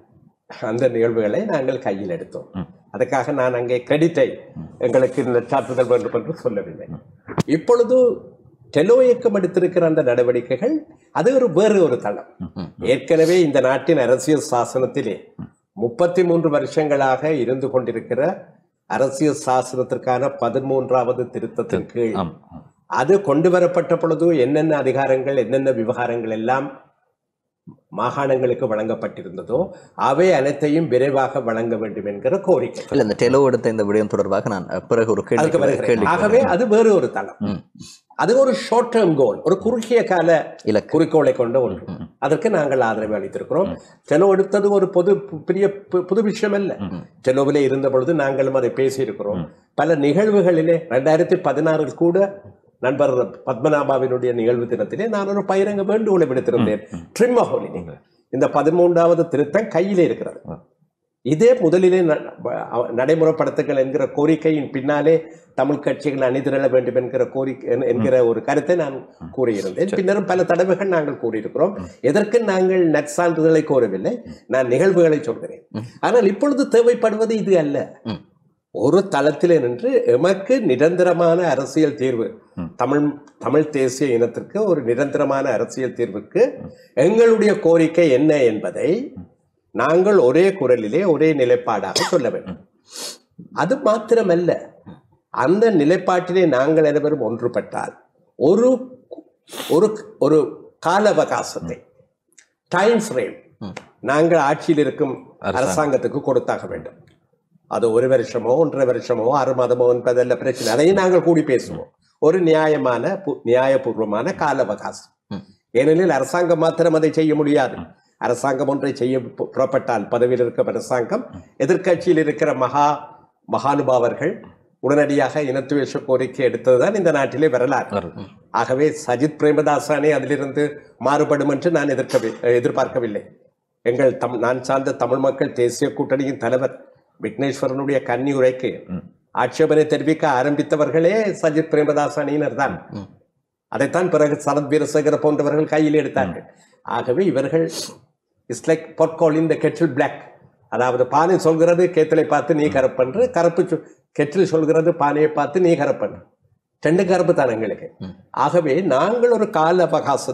அந்த நிகழ்வுகளை நாங்கள் கையில் எடுத்தோம் ம். அதுக்காக நான் அங்கே கிரெடிட்டை எங்களுக்கு இந்த சான்றிதழ் வேண்டும் என்று சொல்லவில்லை இப்பொழுது டெலோ இயக்கம் எடுத்திருக்கிற அந்த நடவடிக்கைகள் அது ஒரு வேறு ஒரு தளம் ஏற்கனவே இந்த நாட்டின் அரசியல் சாசனத்திலே முப்பத்தி மூன்று வருஷங்களாக இருந்து கொண்டிருக்கிற அரசியல் சாசனத்திற்கான பதிமூன்றாவது திருத்தத்தின் கீழ் ஆம், ஆம். அது கொண்டு வரப்பட்ட பொழுது என்னென்ன அதிகாரங்கள் என்னென்ன விவகாரங்கள் எல்லாம் மாகாணங்களுக்கு வழங்கப்பட்டிருந்ததோ அவை அனைத்தையும் விரைவாக வழங்க வேண்டும் என்கிற கோரிக்கை இல்ல இந்த டெலோ எடுத்த இந்த விடயம் தொடர்பாக நான் அஹ், பிறகு ஒரு அதுக்கு கேள்வி வருகிறேன் கேள்வி ஆகவே அது வேறு ஒரு தளம் ம். அது ஒரு ஷார்ட் டேர்ம் கோல் ஒரு குறுகிய கால இலக்கு குறிக்கோளை கொண்ட ஒன்று அதற்கு நாங்கள் ஆதரவு அளித்திருக்கிறோம் டெலோ எடுத்தது ஒரு பொது பு- பெரிய பு- புது விஷயம் அல்ல டெலோவிலே இருந்த பொழுது நாங்களும் அதை பேசியிருக்கிறோம் பல நிகழ்வுகளிலே ரெண்டாயிரத்தி பதினாறில் கூட நண்பர் பத்மநாபாவினுடைய நிகழ்வு தினத்திலே நான் ஒரு பயிரங்க வேண்டுகோளை விடுத்திருந்தேன் ட்ரிம் ஹோலிடே இந்த பதிமூன்றாவது திருத்தம் கையிலே இருக்கிறது இதே முதலிலே ந- அ- நடைமுறைப்படுத்துங்கள் என்கிற கோரிக்கையின் பின்னாலே தமிழ் கட்சிகள் அணிதிரள வேண்டும் என்கிற கோரிக்கை என்- என்கிற ஒரு கருத்தை நான் கூறியிருந்தேன் பின்னரும் பல தடவைகள் நாங்கள் கூறியிருக்கிறோம் எதற்கு நாங்கள் நற்சான்றிதழை கோரவில்லை நான் நிகழ்வுகளை சொல்கிறேன் ஆனால் இப்பொழுது தேவைப்படுவது இது அல்ல ம். ஒரு தளத்திலே நின்று எமக்கு நிரந்தரமான அரசியல் தீர்வு தமிழ் தமிழ் தேசிய இனத்திற்கு ஒரு நிரந்தரமான அரசியல் தீர்வுக்கு எங்களுடைய கோரிக்கை என்ன என்பதை நாங்கள் ஒரே குரலிலே ஒரே நிலைப்பாடாக சொல்ல வேண்டும் அது மாத்திரமல்ல அந்த நிலைப்பாட்டிலே நாங்கள் அனைவரும் ஒன்றுபட்டால் ஒரு ஒரு ஒரு கால அவகாசத்தை டைம் ஃப்ரேம் நாங்கள் ஆட்சியில் இருக்கும் அரசாங்கத்துக்கு கொடுத்தாக வேண்டும் அது ஒரு வருஷமோ ஒன்றரை வருஷமோ ஆறு மாதமோ என்பதல்ல பிரச்சனை அதையும் நாங்கள் கூடி பேசுவோம் ஒரு நியாயமான பு- நியாயபூர்வமான கால அவகாசம் ஏனெனில் அரசாங்கம் மாத்திரம் அதை செய்ய முடியாது அரசாங்கம் ஒன்றை செய்ய பு- புறப்பட்டால் பதவியில் இருக்கும் அரசாங்கம் எதிர்க்கட்சியில் இருக்கிற மகா மகானுபாவர்கள் உடனடியாக இனத்துவேஷ கோரிக்கை எடுத்ததுதான் இந்த நாட்டிலே வரலாறு ஆகவே சஜித் பிரேமதாசானே அதிலிருந்து மாறுபடும் என்று நான் எதிர்க்க எதிர்பார்க்கவில்லை எங்கள் தம் நான் சார்ந்த தமிழ் மக்கள் தேசிய கூட்டணியின் தலைவர் விக்னேஸ்வரனுடைய கன்னி உரைக்கு ஆட்சேபனை தெரிவிக்க ஆரம்பித்தவர்களே சஜித் பிரேமதாஸ் அணியினர் தான் அதைத்தான் பிறகு சரத் வீரசேகர போன்றவர்கள் கையில் எடுத்தார்கள் ஆகவே இவர்கள் இஸ் லைக் பொற்கோல் இந்த கெட்டில் பிளாக் அதாவது பானை சொல்கிறது கேத்தலை பார்த்து நீ கரப்பன்று கருப்பு சொ- கெட்டில் சொல்கிறது பானையை பார்த்து நீ கரப்பன்று ரெண்டு கருப்பு தான் எங்களுக்கு ஆகவே நாங்கள் ஒரு கால அவகாசத்தை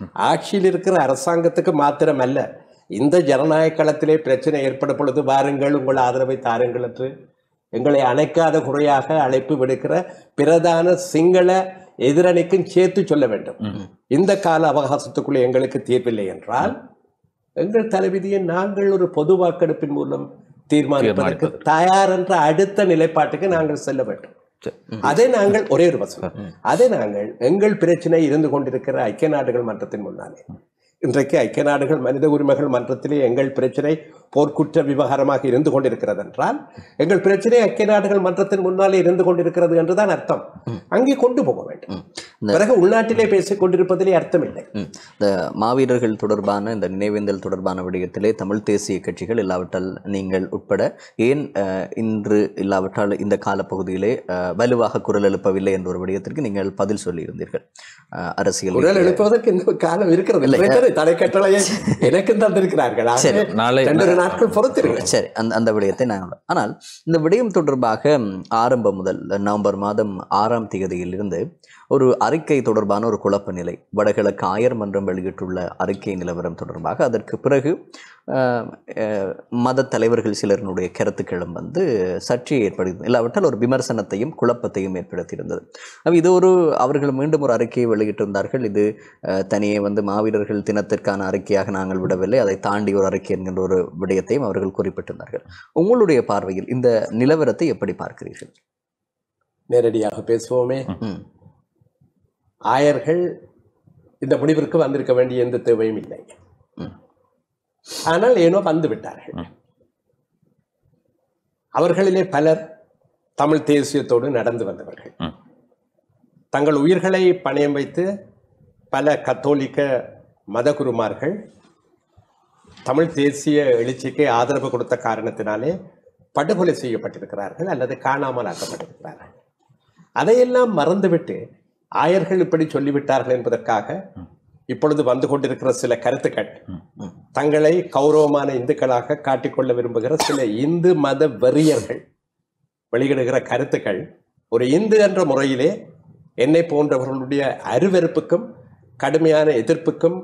ஆட்சியில் இருக்கிற அரசாங்கத்துக்கு மாத்திரமல்ல இந்த ஜனநாயக களத்திலே பிரச்சனை ஏற்படும் பொழுது வாருங்கள் உங்கள் ஆதரவை தாருங்கள் என்று எங்களை அணைக்காத குறையாக அழைப்பு விடுக்கிற பிரதான சிங்கள எதிரணிக்கும் சேர்த்து சொல்ல வேண்டும் இந்த கால அவகாசத்துக்குள்ளே எங்களுக்கு தீர்வில்லை என்றால் எங்கள் தலைவிதியை நாங்கள் ஒரு பொது வாக்கெடுப்பின் மூலம் தீர்மானிப்பதற்கு தயார் என்ற அடுத்த நிலைப்பாட்டுக்கு நாங்கள் செல்ல வேண்டும் சரி. அதை நாங்கள் ஒரே ஒரு வசனம் அதை நாங்கள் எங்கள் பிரச்சனை இருந்து கொண்டிருக்கிற ஐக்கிய நாடுகள் மன்றத்தின் முன்னாலே இன்றைக்கு ஐக்கிய நாடுகள் மனித உரிமைகள் மன்றத்திலே எங்கள் பிரச்சனை போர்க்குற்ற விவகாரமாக இருந்து கொண்டிருக்கிறது என்றால் எங்கள் பிரச்சனை ஐக்கிய நாடுகள் மன்றத்தின் முன்னாலே இருந்து கொண்டிருக்கிறது என்றுதான் அர்த்தம் அங்கே கொண்டு போக வேண்டும் இந்த- பிறகு உள்நாட்டிலே பேசிக் கொண்டிருப்பதிலே அர்த்தம் இல்லை ம். இந்த மாவீரர்கள் தொடர்பான இந்த நினைவேந்தல் தொடர்பான விடயத்திலே தமிழ் தேசிய கட்சிகள் இல்லாவிட்டால் நீங்கள் உட்பட ஏன் அஹ், இன்று இல்லாவிட்டால் இந்த காலப்பகுதியிலே அஹ், வலுவாக குரல் எழுப்பவில்லை என்ற ஒரு விடயத்திற்கு நீங்கள் பதில் சொல்லியிருந்தீர்கள் அஹ், அரசியல் குரல் எழுப்புவதற்கு இன்னும் காலம் இருக்கிறது பிரச்சனை தடை கட்டளையை எனக்கும் தந்திருக்கிறார்கள் ஆகவே நாளை ரெண்டொரு நாட்கள் பொறுத்திருங்க சரி அந்த அந்த விடயத்தை நாங்கள் ஆனால் இந்த விடயம் தொடர்பாக ம், ஆரம்பம் முதல் நவம்பர் மாதம் ஆறாம் தேதியிலிருந்து ஒரு அறிக்கை தொடர்பான ஒரு குழப்ப நிலை வடகிழக்கு ஆயர் மன்றம் வெளியிட்டுள்ள அறிக்கை நிலவரம் தொடர்பாக அதற்கு பிறகு அஹ், அஹ், மத தலைவர்கள் சிலரினுடைய கருத்துக்களும் வந்து சர்ச்சையை ஏற்படுத்தி இல்லாவிட்டால் ஒரு விமர்சனத்தையும் குழப்பத்தையும் ஏற்படுத்தியிருந்தது அப்ப இது ஒரு அவர்கள் மீண்டும் ஒரு அறிக்கையை வெளியிட்டிருந்தார்கள் இது அஹ், தனியே வந்து மாவீரர்கள் தினத்திற்கான அறிக்கையாக நாங்கள் விடவில்லை அதை தாண்டி ஒரு அறிக்கை என்கின்ற ஒரு விடயத்தையும் அவர்கள் குறிப்பிட்டிருந்தார்கள் உங்களுடைய பார்வையில் இந்த நிலவரத்தை எப்படி பார்க்கிறீர்கள் நேரடியாக பேசுவோமே ம் ஆயர்கள் இந்த முடிவிற்கு வந்திருக்க வேண்டிய எந்த தேவையும் இல்லை ம். ஆனால் ஏனோ வந்து விட்டார்கள் அவர்களிலே பலர் தமிழ் தேசியத்தோடு நடந்து வந்தவர்கள் ம். தங்கள் உயிர்களை பணயம் வைத்து பல கத்தோலிக்க மதகுருமார்கள் தமிழ் தேசிய எழுச்சிக்கு ஆதரவு கொடுத்த காரணத்தினாலே படுகொலை செய்யப்பட்டிருக்கிறார்கள் அல்லது காணாமல் ஆக்கப்பட்டிருக்கிறார்கள் அதையெல்லாம் மறந்துவிட்டு ஆயர்கள் இப்படி சொல்லிவிட்டார்கள் என்பதற்காக இப்பொழுது வந்து கொண்டிருக்கிற சில கருத்துக்கள் ம். தங்களை கௌரவமான இந்துக்களாக காட்டிக்கொள்ள விரும்புகிற சில இந்து மத வெறியர்கள் வெளியிடுகிற கருத்துக்கள் ஒரு இந்து என்ற முறையிலே என்னை போன்றவர்களுடைய அருவருப்புக்கும் கடுமையான எதிர்ப்புக்கும்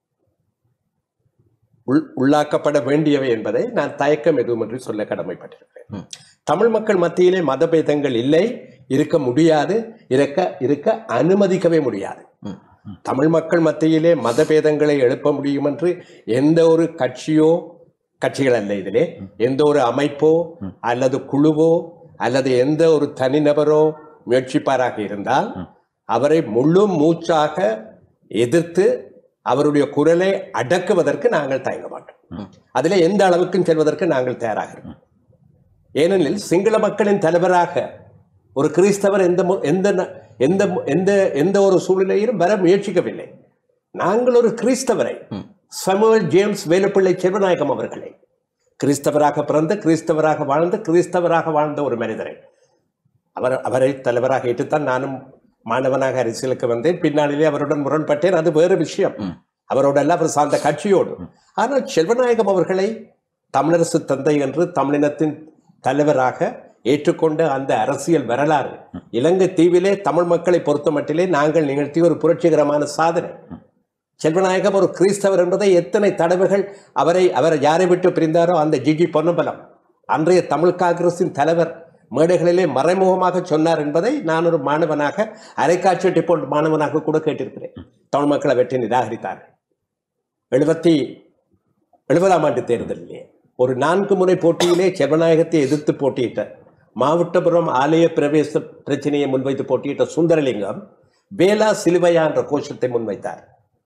உள் உள்ளாக்கப்பட வேண்டியவை என்பதை நான் தயக்கம் எதுவுமின்றி சொல்ல கடமைப்பட்டிருக்கிறேன் ம். தமிழ் மக்கள் மத்தியிலே மதபேதங்கள் இல்லை இருக்க முடியாது இருக்க இருக்க அனுமதிக்கவே முடியாது ம். தமிழ் மக்கள் மத்தியிலே மதபேதங்களை எழுப்ப முடியும் என்று எந்த ஒரு கட்சியோ கட்சிகள் அல்ல இதிலே எந்த ஒரு அமைப்போ அல்லது குழுவோ அல்லது எந்த ஒரு தனிநபரோ முயற்சிப்பாராக இருந்தால் அவரை முழு மூச்சாக எதிர்த்து அவருடைய குரலை அடக்குவதற்கு நாங்கள் தயங்க மாட்டோம் அதிலே எந்த அளவுக்கும் செல்வதற்கு நாங்கள் தயாராக இருக்கோம் ஏனெனில் சிங்கள மக்களின் தலைவராக ஒரு கிறிஸ்தவர் எந்த மு- எந்த ந- எந்த மு- எந்த எந்த ஒரு சூழ்நிலையிலும் வர முயற்சிக்கவில்லை நாங்கள் ஒரு கிறிஸ்தவரை சமுவல் ஜேம்ஸ் வேலுப்பிள்ளை செல்வநாயகம் அவர்களை கிறிஸ்தவராக பிறந்து கிறிஸ்தவராக வாழ்ந்து கிறிஸ்தவராக வாழ்ந்த ஒரு மனிதரை அவர் அவரை தலைவராக ஏற்றுத்தான் நானும் மாணவனாக அரசியலுக்கு வந்தேன் பின்னாளிலே அவருடன் முரண்பட்டேன் அது வேறு விஷயம் அவரோடெல்லாம் அவர் சார்ந்த கட்சியோடு ஆனால் செல்வநாயகம் அவர்களை தமிழரசு தந்தை என்று தமிழினத்தின் தலைவராக ஏற்றுக்கொண்ட அந்த அரசியல் வரலாறு இலங்கை தீவிலே தமிழ் மக்களை பொறுத்த மட்டிலே நாங்கள் நிகழ்த்திய ஒரு புரட்சிகரமான சாதனை செல்வநாயகம் ஒரு கிறிஸ்தவர் என்பதை எத்தனை தடவைகள் அவரை அவர் யாரை விட்டு பிரிந்தாரோ அந்த ஜிஜி பொன்னம்பலம் அன்றைய தமிழ் காங்கிரசின் தலைவர் மேடைகளிலே மறைமுகமாக சொன்னார் என்பதை நான் ஒரு மாணவனாக அரைக்காட்சி போன்ற மாணவனாக கூட கேட்டிருக்கிறேன் தமிழ் மக்களை வெற்றி நிராகரித்தார்கள் எழுபத்தி எழுபதாம் ஆண்டு தேர்தலிலே ஒரு நான்கு முறை போட்டியிலே செல்வநாயகத்தை எதிர்த்து போட்டியிட்ட மாவட்டபுரம் ஆலய பிரவேச பிரச்சனையை முன்வைத்து போட்டியிட்ட சுந்தரலிங்கம் வேலா சிலுவையா என்ற கோஷத்தை முன்வைத்தார்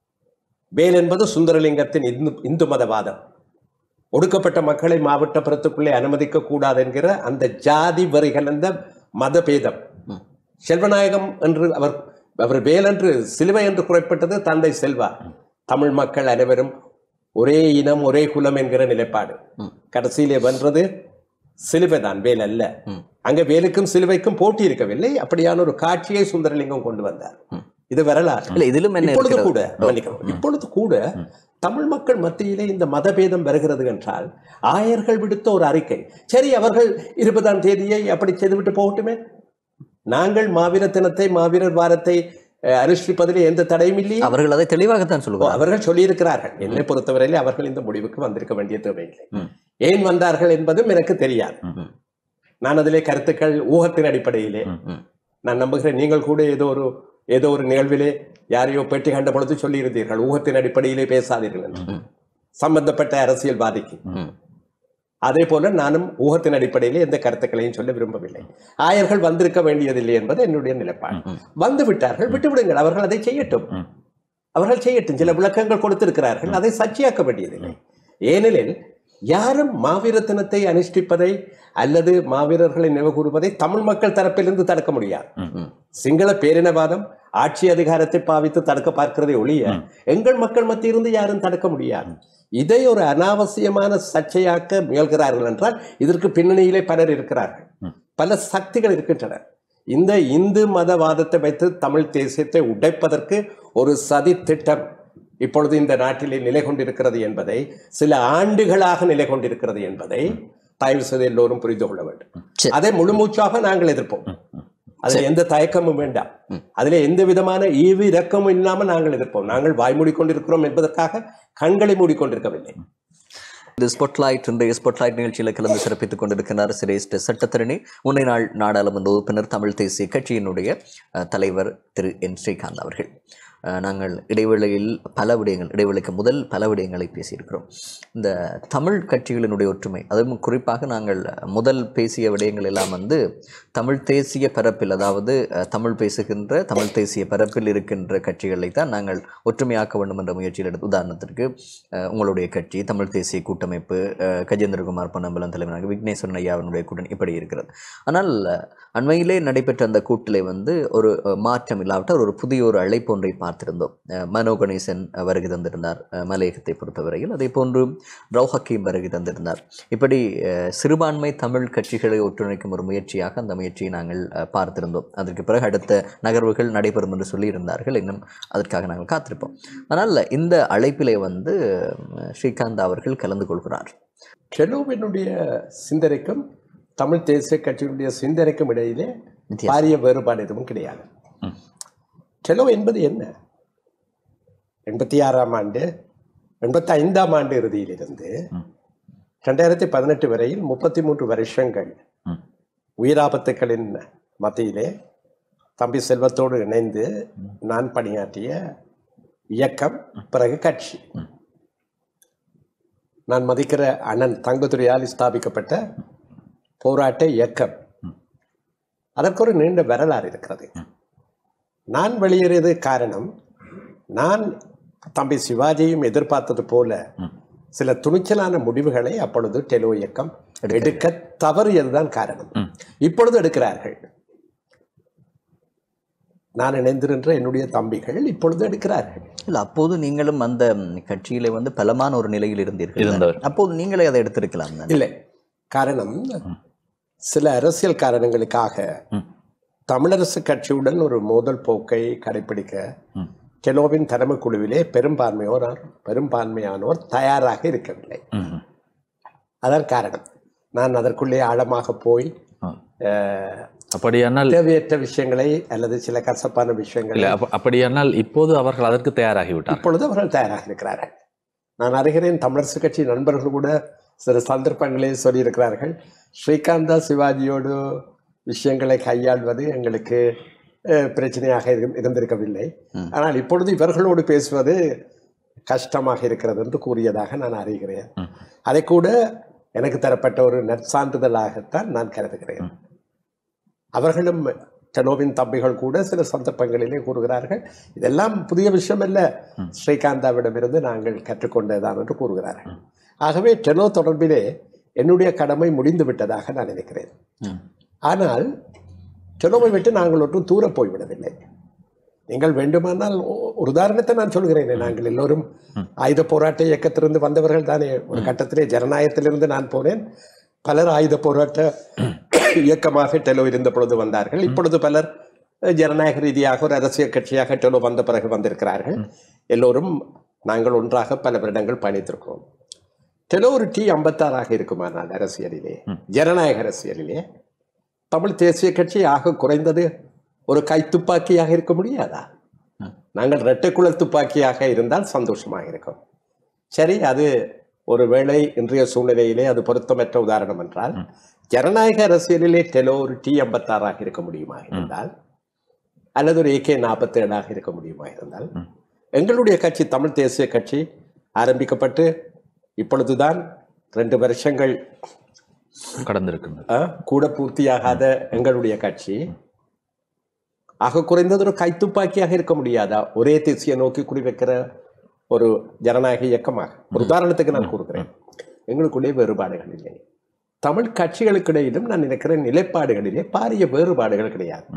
வேல் என்பது சுந்தரலிங்கத்தின் இந்து இந்து மதவாதம் ஒடுக்கப்பட்ட மக்களை மாவட்டப்புறத்துக்குள்ளே அனுமதிக்க கூடாது என்கிற அந்த ஜாதி வரி கலந்த மதபேதம் ம். செல்வநாயகம் என்று அவர் அவர் வேல் என்று சிலுவை என்று குறிப்பிட்டது தந்தை செல்வா தமிழ் மக்கள் அனைவரும் ஒரே இனம் ஒரே குலம் என்கிற நிலைப்பாடு ம். கடைசியிலே வென்றது சிலுவை தான் வேல் அல்ல ம். அங்க வேலுக்கும் சிலுவைக்கும் போட்டி இருக்கவில்லை அப்படியான ஒரு காட்சியை சுந்தரலிங்கம் கொண்டு வந்தார் ம். இது வரலாறு இல்ல இதிலும் என்ன இப்பொழுது இருக்கிறது கூட மன்னிக்கவும். இப்பொழுது கூட தமிழ் மக்கள் மத்தியிலே இந்த மதபேதம் வருகிறது என்றால் ஆயர்கள் விடுத்த ஒரு அறிக்கை சரி அவர்கள் இருபதாம் தேதியை அப்படி செய்துவிட்டு போகட்டுமே நாங்கள் மாவீர தினத்தை மாவீரர் வாரத்தை அஹ், அனுஷ்டிப்பதிலே எந்த தடையும் இல்லையே அவர்கள் அதை தெளிவாகத்தான் ஓ, சொல்லுவார்கள் அவர்கள் சொல்லியிருக்கிறார்கள் என்னை பொறுத்தவரையிலே அவர்கள் இந்த முடிவுக்கு வந்திருக்க வேண்டிய தேவையில்லை ம். ஏன் வந்தார்கள் என்பதும் எனக்கு தெரியாது ம். நான் அதிலே கருத்துக்கள் ஊகத்தின் அடிப்படையிலே ம். நான் நம்புகிறேன் நீங்கள் கூட ஏதோ ஒரு ஏதோ ஒரு நிகழ்விலே யாரையோ பேட்டி கண்ட பொழுது சொல்லியிருந்தீர்கள் ஊகத்தின் அடிப்படையிலே பேசாதீர்கள் என்று. ம். சம்பந்தப்பட்ட அரசியல்வாதிக்கு ம். அதே போல நானும் ஊகத்தின் அடிப்படையிலே எந்த கருத்துக்களையும் சொல்ல விரும்பவில்லை ஆயர்கள் வந்திருக்க வேண்டியதில்லை என்பது என்னுடைய நிலைப்பாடு ம். வந்து விட்டார்கள் விட்டு விடுங்கள் அவர்கள் அதை செய்யட்டும் ம். அவர்கள் செய்யட்டும் சில விளக்கங்கள் கொடுத்திருக்கிறார்கள் அதை சர்ச்சையாக்க வேண்டியதில்லை ஏனெனில் யாரும் மாவீரத்தனத்தை அனுஷ்டிப்பதை அல்லது மாவீரர்களை நினைவு கூறுவதை தமிழ் மக்கள் தரப்பிலிருந்து தடுக்க முடியாது ம். சிங்கள பேரினவாதம் ஆட்சி அதிகாரத்தை பாவித்து தடுக்க பார்க்கிறதை ஒழிய எங்கள் மக்கள் மத்தியிலிருந்து யாரும் தடுக்க முடியாது இதை ஒரு அனாவசியமான சர்ச்சையாக்க முயல்கிறார்கள் என்றால் இதற்கு பின்னணியிலே பலர் இருக்கிறார்கள் ம். பல சக்திகள் இருக்கின்றன இந்த இந்து மதவாதத்தை வைத்து தமிழ் தேசியத்தை உடைப்பதற்கு ஒரு சதி திட்டம் இப்பொழுது இந்த நாட்டிலே நிலை கொண்டிருக்கிறது என்பதை சில ஆண்டுகளாக நிலை கொண்டிருக்கிறது என்பதை தயவு செய்து எல்லோரும் புரிந்து கொள்ள வேண்டும் சரி. அதை முழுமூச்சாக நாங்கள் எதிர்ப்போம் அதில் எந்த தயக்கமும் வேண்டாம் அதில் எந்த விதமான ஈவு இரக்கமும் இல்லாமல் நாங்கள் எதிர்ப்போம் நாங்கள் வாய் மூடிக்கொண்டிருக்கிறோம் என்பதற்காக கண்களை மூடிக்கொண்டிருக்கவில்லை இது ஸ்பாட்லைட் இன்றைய ஸ்பாட்லைட் நிகழ்ச்சியில் கலந்து சிறப்பித்துக் கொண்டிருக்கிறார் சிரேஷ்ட சட்டத்தரணி முன்னை நாள் நாடாளுமன்ற உறுப்பினர் தமிழ் தேசிய கட்சியினுடைய அஹ், தலைவர் திரு என் ஸ்ரீகாந்த் அவர்கள் அஹ், நாங்கள் இடைவேளையில் பல விடயங்கள் இடைவேளைக்கு முதல் பல விடயங்களை பேசியிருக்கிறோம் இந்த தமிழ் கட்சிகளினுடைய ஒற்றுமை அதுவும் குறிப்பாக நாங்கள் முதல் பேசிய விடயங்கள் எல்லாம் வந்து தமிழ் தேசிய பரப்பில் அதாவது அஹ், தமிழ் பேசுகின்ற தமிழ் தேசிய பரப்பில் இருக்கின்ற கட்சிகளை தான் நாங்கள் ஒற்றுமையாக்க வேண்டும் என்ற முயற்சியில் எடுத்து உதாரணத்திற்கு அஹ், உங்களுடைய கட்சி தமிழ் தேசிய கூட்டமைப்பு அஹ், கஜேந்திரகுமார் பொன்னம்பலம் தலைவராக விக்னேஸ்வரன் ஐயாவினுடைய கூட்டணி இப்படி இருக்கிறது ஆனால் அஹ், அண்மையிலே நடைபெற்ற அந்த கூட்டிலே வந்து ஒரு அஹ், மாற்றம் இல்லாவிட்டால் ஒரு புதிய ஒரு அழைப்பு ஒன்றை பார்த்திருந்தோம் அஹ், மனோ கணேசன் அஹ், வருகை தந்திருந்தார் அஹ், மலையகத்தை பொறுத்தவரையில் அதே போன்று ரவு ஹக்கீம் வருகை தந்திருந்தார் இப்படி அஹ், சிறுபான்மை தமிழ் கட்சிகளை ஒற்றுழைக்கும் ஒரு முயற்சியாக அந்த முயற்சியை நாங்கள் அஹ், பார்த்திருந்தோம் அதற்கு பிறகு அடுத்த நகர்வுகள் நடைபெறும் என்று சொல்லியிருந்தார்கள் இன்னும் அதற்காக நாங்கள் காத்திருப்போம் ஆனால் இந்த அழைப்பிலே வந்து அஹ், ஸ்ரீகாந்த் அவர்கள் கலந்து கொள்கிறார் டெலோவினுடைய சிந்தனைக்கும் தமிழ் தேசிய கட்சியினுடைய சிந்தனைக்கும் இடையிலே வித்தியாசம். பாரிய வேறுபாடு எதுவும் கிடையாது ம். டெலோ என்பது என்ன எண்பத்தி ஆறாம் ஆண்டு எண்பத்தி ஐந்தாம் ஆண்டு இறுதியிலிருந்து ம். ரெண்டாயிரத்தி பதினெட்டு வரையில் முப்பத்தி மூன்று வருஷங்கள் ம். உயிராபத்துக்களின் மத்தியிலே தம்பி செல்வத்தோடு இணைந்து நான் பணியாற்றிய இயக்கம் பிறகு கட்சி நான் மதிக்கிற அண்ணன் தங்கத்துறையால் ஸ்தாபிக்கப்பட்ட போராட்ட இயக்கம் அதற்கு ஒரு நீண்ட வரலாறு இருக்கிறது நான் வெளியேறியது காரணம் நான் தம்பி சிவாஜியும் எதிர்பார்த்தது போல சில துணிச்சலான முடிவுகளை அப்பொழுது டெலோ இயக்கம் எடுக்க தவறியதுதான் காரணம் ம். இப்பொழுது எடுக்கிறார்கள் நான் இணைந்திருன்ற என்னுடைய தம்பிகள் இப்பொழுது எடுக்கிறார்கள் இல்லை அப்போது நீங்களும் அந்த ம், கட்சியிலே வந்து பலமான ஒரு நிலையில் இருந்தீர்கள் இருந்தவர். அப்போது நீங்களே அதை எடுத்திருக்கலாம் தானே? இல்லை காரணம் சில அரசியல் காரணங்களுக்காக ம். தமிழரசு கட்சியுடன் ஒரு மோதல் போக்கை கடைபிடிக்க ம். டெலோவின் தலைமை குழுவிலே பெரும்பான்மையோர் பெரும்பான்மையானோர் தயாராக இருக்கவில்லை ம். அதான் காரணம் நான் அதற்குள்ளே ஆழமாக போய் ஆ. அஹ், அப்படியானால் தேவையற்ற விஷயங்களை அல்லது சில கசப்பான விஷயங்களை இல்லை அப்ப- அப்படியானால் இப்போது அவர்கள் அதற்கு தயாராகிவிட்டார் இப்பொழுது அவர்கள் தயாராக இருக்கிறார்கள் நான் அறிகிறேன் தமிழரசு கட்சி நண்பர்கள் கூட சில சந்தர்ப்பங்களில் சொல்லியிருக்கிறார்கள் ஸ்ரீகாந்தா சிவாஜியோடு விஷயங்களை கையாள்வது எங்களுக்கு அஹ், பிரச்சனையாக இரு- இருந்திருக்கவில்லை ம். ஆனால் இப்பொழுது இவர்களோடு பேசுவது கஷ்டமாக இருக்கிறது என்று கூறியதாக நான் அறிகிறேன் ம். அதை கூட எனக்கு தரப்பட்ட ஒரு நற்சான்றிதழாகத்தான் நான் கருதுகிறேன் அவர்களும் டெனோவின் தம்பிகள் கூட சில சந்தர்ப்பங்களிலே கூறுகிறார்கள் இதெல்லாம் புதிய விஷயம் அல்ல ஸ்ரீகாந்தாவிடமிருந்து நாங்கள் கற்றுக்கொண்டதுதான் என்று கூறுகிறார்கள் ஆகவே டெனோ தொடர்பிலே என்னுடைய கடமை முடிந்து விட்டதாக நான் நினைக்கிறேன் ம். ஆனால் டெனோவை விட்டு நாங்கள் ஒன்றும் தூர போய்விடவில்லை நீங்கள் வேண்டுமானால் ஒ- ஒரு உதாரணத்தை நான் சொல்கிறேன் நாங்கள் எல்லோரும் ஆயுத போராட்ட இயக்கத்திலிருந்து வந்தவர்கள் தானே ஒரு கட்டத்திலே ஜனநாயகத்திலிருந்து நான் போனேன் பலர் ஆயுத போராட்ட இயக்கமாக டெலோ இருந்த பொழுது வந்தார்கள் இப்பொழுது பலர் அஹ், ஜனநாயக ரீதியாக ஒரு அரசியல் கட்சியாக டெலோ வந்த பிறகு வந்திருக்கிறார்கள் எல்லோரும் நாங்கள் ஒன்றாக பல வருடங்கள் பயணித்திருக்கிறோம் டெலோ ஒரு டி ஐம்பத்தாறாக இருக்குமானால் அரசியலிலே ஜனநாயக அரசியலிலே தமிழ் தேசிய கட்சி ஆக குறைந்தது ஒரு கைத்துப்பாக்கியாக இருக்க முடியாதா நாங்கள் இரட்டைக்குழல் துப்பாக்கியாக இருந்தால் சந்தோஷமாக இருக்கும் சரி அது ஒருவேளை இன்றைய சூழ்நிலையிலே அது பொருத்தமற்ற உதாரணம் என்றால் ஜனநாயக அரசியலிலே டெலோ ஒரு டி ஐம்பத்தாறாக இருக்க முடியுமா இருந்தால் அல்லது ஒரு ஏகே நாற்பத்தேழாக இருக்க முடியுமா இருந்தால் எங்களுடைய கட்சி தமிழ் தேசிய கட்சி ஆரம்பிக்கப்பட்டு இப்பொழுதுதான் ரெண்டு வருஷங்கள் கடந்திருக்கின்றது அஹ், கூட பூர்த்தியாகாத எங்களுடைய கட்சி ஆக குறைந்தது ஒரு கைத்துப்பாக்கியாக இருக்க முடியாதா ஒரே தேசிய நோக்கி குறிவைக்கிற ஒரு ஜனநாயக இயக்கமாக ஒரு உதாரணத்துக்கு நான் கூறுகிறேன் எங்களுக்குள்ளே வேறுபாடுகள் இல்லை தமிழ் கட்சிகளுக்கிடையிலும் நான் நினைக்கிறேன் நிலைப்பாடுகளிலே பாரிய வேறுபாடுகள் கிடையாது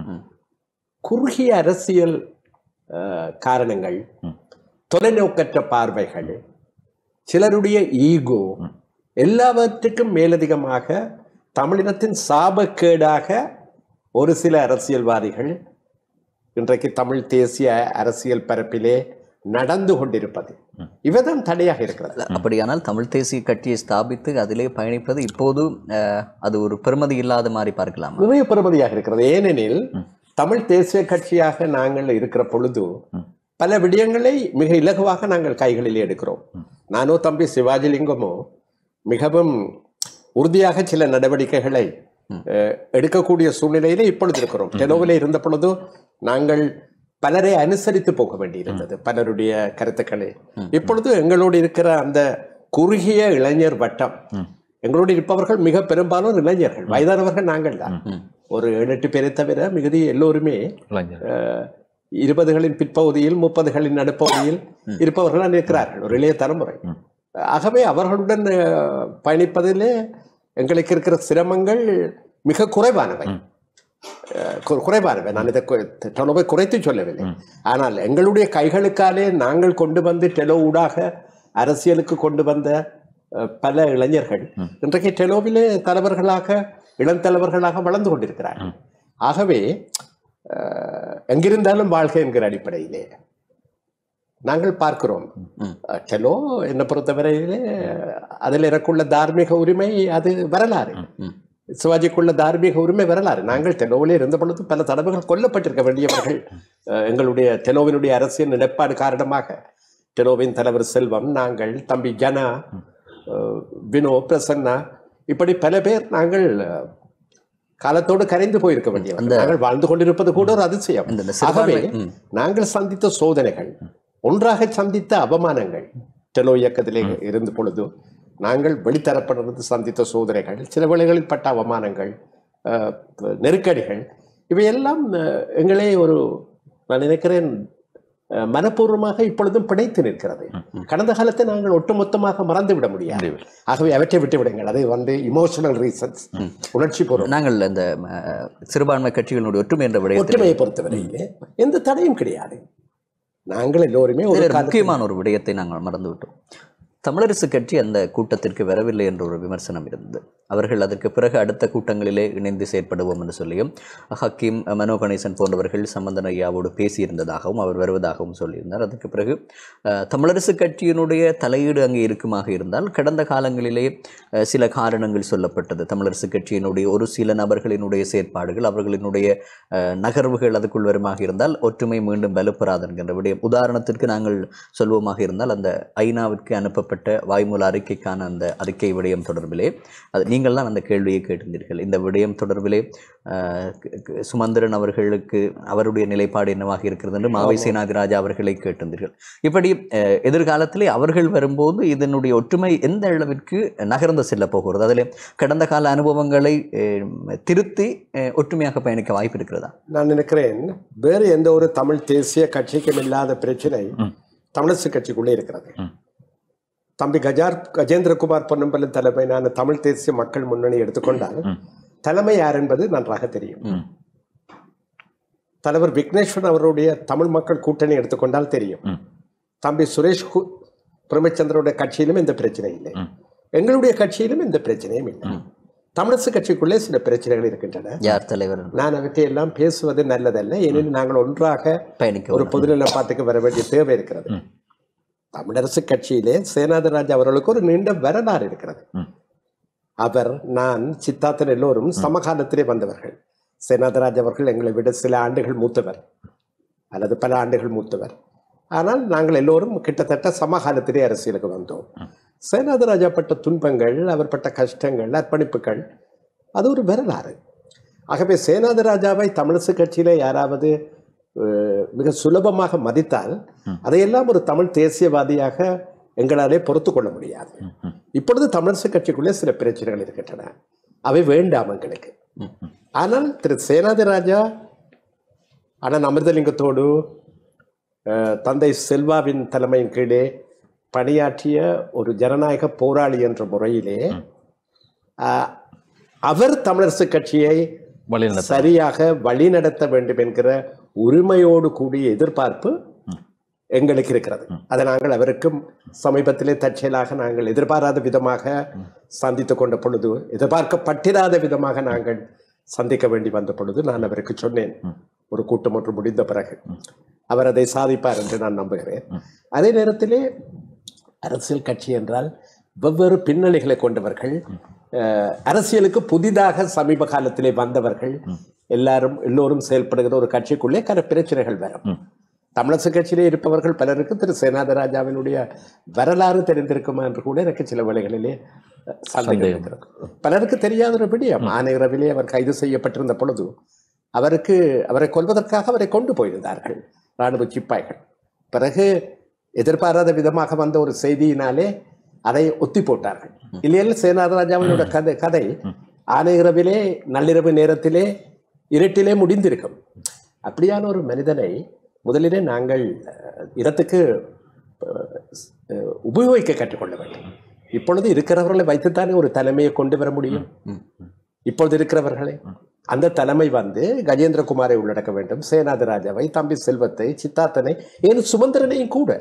குறுகிய அரசியல் அஹ், காரணங்கள் தொலைநோக்கற்ற பார்வைகள் சிலருடைய ஈகோ எல்லாவற்றுக்கும் மேலதிகமாக தமிழினத்தின் சாபக்கேடாக ஒரு சில அரசியல்வாதிகள் இன்றைக்கு தமிழ் தேசிய அரசியல் பரப்பிலே நடந்து கொண்டிருப்பது இவைதான் தடையாக இருக்கிறது அப்படியானால் தமிழ் தேசிய கட்சியை ஸ்தாபித்து அதிலே பயணிப்பது இப்போது அஹ், அது ஒரு பெருமதி இல்லாத மாதிரி பார்க்கலாம் நிறைய பெருமதியாக இருக்கிறது ஏனெனில் தமிழ் தேசிய கட்சியாக நாங்கள் இருக்கிற பொழுது பல விடயங்களை மிக இலகுவாக நாங்கள் கைகளிலே எடுக்கிறோம் நானோ தம்பி சிவாஜிலிங்கமோ மிகவும் உறுதியாக சில நடவடிக்கைகளை அஹ், எடுக்கக்கூடிய சூழ்நிலையிலே இப்பொழுது இருக்கிறோம் டெலோவிலே இருந்த பொழுது நாங்கள் பலரை அனுசரித்து போக வேண்டியிருந்தது பலருடைய கருத்துக்களை இப்பொழுது எங்களோடு இருக்கிற அந்த குறுகிய இளைஞர் வட்டம் எங்களோடு இருப்பவர்கள் மிக பெரும்பாலும் இளைஞர்கள் வயதானவர்கள் நாங்கள் தான் ஒரு ஏழு எட்டு பேரை தவிர மிகுதி எல்லோருமே இளைஞர் அஹ், இருபதுகளின் பிற்பகுதியில் முப்பதுகளின் நடுப்பகுதியில் இருப்பவர்கள் இருக்கிறார்கள் ஒரு இளைய தலைமுறை ஆகவே அவர்களுடன் அஹ், பயணிப்பதிலே எங்களுக்கு இருக்கிற சிரமங்கள் மிக குறைவானவை அஹ், கு- குறைவானவை நான் இதை கு- டெலோவை குறைத்து சொல்லவில்லை ஆனால் எங்களுடைய கைகளுக்காலே நாங்கள் கொண்டு வந்து டெலோ ஊடாக அரசியலுக்கு கொண்டு வந்த அஹ், பல இளைஞர்கள் இன்றைக்கு டெலோவிலே தலைவர்களாக இளம் தலைவர்களாக வளர்ந்து கொண்டிருக்கிறார்கள் ஆகவே அஹ், எங்கிருந்தாலும் வாழ்க என்கிற அடிப்படையிலே நாங்கள் பார்க்கிறோம் அஹ், டெலோ என்னை பொறுத்தவரையிலே அதில் எனக்குள்ள தார்மீக உரிமை அது வரலாறு சிவாஜிக்குள்ள தார்மீக உரிமை வரலாறு நாங்கள் டெலோவிலே இருந்த பொழுது பல தடவைகள் கொல்லப்பட்டிருக்க வேண்டியவர்கள் அஹ், எங்களுடைய டெலோவினுடைய அரசியல் நிலைப்பாடு காரணமாக டெலோவின் தலைவர் செல்வம் நாங்கள் தம்பி ஜனா அஹ், வினோ பிரசன்னா இப்படி பல பேர் நாங்கள் அஹ், காலத்தோடு கரைந்து போயிருக்க வேண்டியவர்கள் நாங்கள் வாழ்ந்து கொண்டிருப்பது கூட ஒரு அதிசயம் இந்த- இந்த ஆகவே சிறுபான்மை ம். நாங்கள் சந்தித்த சோதனைகள் ஒன்றாக சந்தித்த அவமானங்கள் டெலோ இயக்கத்திலே இருந்த பொழுது நாங்கள் வெளித்தரப்பிலிருந்து சந்தித்த சோதனைகள் சில வேளைகளில் பட்ட அவமானங்கள் அஹ், நெருக்கடிகள் இவையெல்லாம் அஹ், எங்களை ஒரு நான் நினைக்கிறேன் அஹ், மனப்பூர்வமாக இப்பொழுதும் பிணைத்து நிற்கிறது கடந்த காலத்தை நாங்கள் ஒட்டுமொத்தமாக மறந்து விட முடியாது ஆகவே அவற்றை விட்டு விடுங்கள் அது வந்து இமோஷனல் ரீசன்ஸ் உணர்ச்சி பூர்வம் நாங்கள் அந்த அஹ், சிறுபான்மை கட்சிகளுடைய ஒற்றுமை என்ற விடயத்தில் ஒற்றுமையை பொறுத்தவரையிலே எந்த தடையும் கிடையாது நாங்கள் எல்லோருமே ஒரு இதில் ஒரு காலத்தில் முக்கியமான ஒரு விடயத்தை நாங்கள் மறந்துவிட்டோம் தமிழரசு கட்சி அந்த கூட்டத்திற்கு வரவில்லை என்ற ஒரு விமர்சனம் இருந்தது அவர்கள் அதற்கு பிறகு அடுத்த கூட்டங்களிலே இணைந்து செயற்படுவோம் என்று சொல்லியும் ஹக்கீம் மனோ கணேசன் போன்றவர்கள் சம்பந்தன் ஐயாவோடு பேசியிருந்ததாகவும் அவர் வருவதாகவும் சொல்லியிருந்தார் அதற்கு பிறகு அஹ், தமிழரசு கட்சியினுடைய தலையீடு அங்கே இருக்குமாக இருந்தால் கடந்த காலங்களிலே அஹ், சில காரணங்கள் சொல்லப்பட்டது தமிழரசு கட்சியினுடைய ஒரு சில நபர்களினுடைய செயற்பாடுகள் அவர்களினுடைய அஹ், நகர்வுகள் அதுக்குள் வருமாக இருந்தால் ஒற்றுமை மீண்டும் வலுப்பெறாது என்கின்ற விடயம் உதாரணத்திற்கு நாங்கள் சொல்வோமாக இருந்தால் அந்த ஐநாவிற்கு அனுப்பப்பட்ட வாய்மூல அறிக்கைக்கான அந்த அறிக்கை விடயம் தொடர்பிலே அது நீங்கள் தான் அந்த கேள்வியை கேட்டிருந்தீர்கள் இந்த விடயம் தொடர்பிலே அஹ், க- க- சுமந்திரன் அவர்களுக்கு அவருடைய நிலைப்பாடு என்னவாக இருக்கிறது என்று மாவை சேனாதிராஜா அவர்களை கேட்டிருந்தீர்கள் இப்படி அஹ், எதிர்காலத்திலே அவர்கள் வரும்போது இதனுடைய ஒற்றுமை எந்த அளவிற்கு நகர்ந்து செல்ல போகிறது அதிலே கடந்த கால அனுபவங்களை அஹ், திருத்தி அஹ், ஒற்றுமையாக பயணிக்க வாய்ப்பு இருக்கிறதா நான் நினைக்கிறேன் வேறு எந்த ஒரு தமிழ் தேசிய கட்சிக்கும் இல்லாத பிரச்சனை தமிழரசு கட்சிக்குள்ளே இருக்கிறது தம்பி கஜார் கஜேந்திரகுமார் பொன்னம்பலம் தலைமையிலான தமிழ் தேசிய மக்கள் முன்னணி எடுத்துக்கொண்டால் தலைமை யார் என்பது நன்றாக தெரியும் தலைவர் விக்னேஸ்வரன் அவருடைய தமிழ் மக்கள் கூட்டணி எடுத்துக்கொண்டால் தெரியும் தம்பி சுரேஷ் கு- பிரேமச்சந்திரனுடைய கட்சியிலும் இந்த பிரச்சனை இல்லை எங்களுடைய கட்சியிலும் இந்த பிரச்சனையும் இல்லை தமிழரசு கட்சிக்குள்ளே சில பிரச்சனைகள் இருக்கின்றன யார் தலைவர் நான் அவற்றை எல்லாம் பேசுவது நல்லதல்ல ஏனெனில் நாங்கள் ஒன்றாக பயணிக்க ஒரு பொதுநலப்பாட்டுக்கு வர வேண்டிய தேவை இருக்கிறது தமிழரசு கட்சியிலே சேனாதிராஜ் அவர்களுக்கு ஒரு நீண்ட வரலாறு இருக்கிறது அவர் நான் சித்தார்த்தன் எல்லோரும் சமகாலத்திலே வந்தவர்கள் சேனாதிராஜ் அவர்கள் எங்களை விட சில ஆண்டுகள் மூத்தவர் அல்லது பல ஆண்டுகள் மூத்தவர் ஆனால் நாங்கள் எல்லோரும் கிட்டத்தட்ட சமகாலத்திலே அரசியலுக்கு வந்தோம் சேனாதிராஜா பட்ட துன்பங்கள் அவர் பட்ட கஷ்டங்கள் அர்ப்பணிப்புகள் அது ஒரு வரலாறு ஆகவே சேனாதிராஜாவை தமிழிசை கட்சியிலே யாராவது அஹ், மிக சுலபமாக மதித்தால் அதையெல்லாம் ஒரு தமிழ் தேசியவாதியாக எங்களாலே பொறுத்து கொள்ள முடியாது இப்பொழுது தமிழிசை கட்சிக்குள்ளே சில பிரச்சனைகள் இருக்கின்றன அவை வேண்டாம் எங்களுக்கு ஆனால் திரு சேனாதிராஜா அண்ணன் அமிர்தலிங்கத்தோடு அஹ், தந்தை செல்வாவின் தலைமையின் கீழே பணியாற்றிய ஒரு ஜனநாயக போராளி என்ற முறையிலே அஹ், அவர் தமிழரசு கட்சியை வழிநடத்த சரியாக வழிநடத்த வேண்டும் என்கிற உரிமையோடு கூடிய எதிர்பார்ப்பு எங்களுக்கு இருக்கிறது அதை நாங்கள் அவருக்கும் சமீபத்திலே தற்செயலாக நாங்கள் எதிர்பாராத விதமாக சந்தித்துக் கொண்ட பொழுது எதிர்பார்க்கப்பட்டிராத விதமாக நாங்கள் சந்திக்க வேண்டி வந்த பொழுது நான் அவருக்கு சொன்னேன் ஒரு கூட்டம் ஒன்று முடிந்த பிறகு அவர் அதை சாதிப்பார் என்று நான் நம்புகிறேன் அதே நேரத்திலே அரசியல் கட்சி என்றால் வெவ்வேறு பின்னணிகளை கொண்டவர்கள் அஹ், அரசியலுக்கு புதிதாக சமீப காலத்திலே வந்தவர்கள் எல்லாரும் எல்லோரும் செயல்படுகிற ஒரு கட்சிக்குள்ளே கர பிரச்சனைகள் வரும் தமிழரசு கட்சியிலே இருப்பவர்கள் பலருக்கு திரு சேனாதராஜாவினுடைய வரலாறு தெரிந்திருக்குமா என்று கூட எனக்கு சில வேளைகளிலே அஹ், சந்தேகம் இருக்கிறது பலருக்கு தெரியாத ஒரு விடயம் ஆனையரவிலே அவர் கைது செய்யப்பட்டிருந்த பொழுது அவருக்கு அவரை கொல்வதற்காக அவரை கொண்டு போயிருந்தார்கள் இராணுவ சிப்பாய்கள் பிறகு எதிர்பாராத விதமாக வந்த ஒரு செய்தியினாலே அதை ஒத்தி போட்டார்கள் இல்லையில் சேனாதராஜாவினோட கதை கதை ஆனையிரவிலே நள்ளிரவு நேரத்திலே இருட்டிலே முடிந்திருக்கும் அப்படியான ஒரு மனிதனை முதலிலே நாங்கள் அஹ், இடத்துக்கு அஹ், அஹ், உபயோகிக்க கற்றுக்கொள்ள வேண்டும் இப்பொழுது இருக்கிறவர்களை வைத்துத்தானே ஒரு தலைமையை கொண்டு வர முடியும் இப்பொழுது இருக்கிறவர்களே அந்த தலைமை வந்து கஜேந்திரகுமாரை உள்ளடக்க வேண்டும் சேனாதிராஜாவை தம்பி செல்வத்தை சித்தார்த்தனை ஏன் சுமந்திரனையும் கூட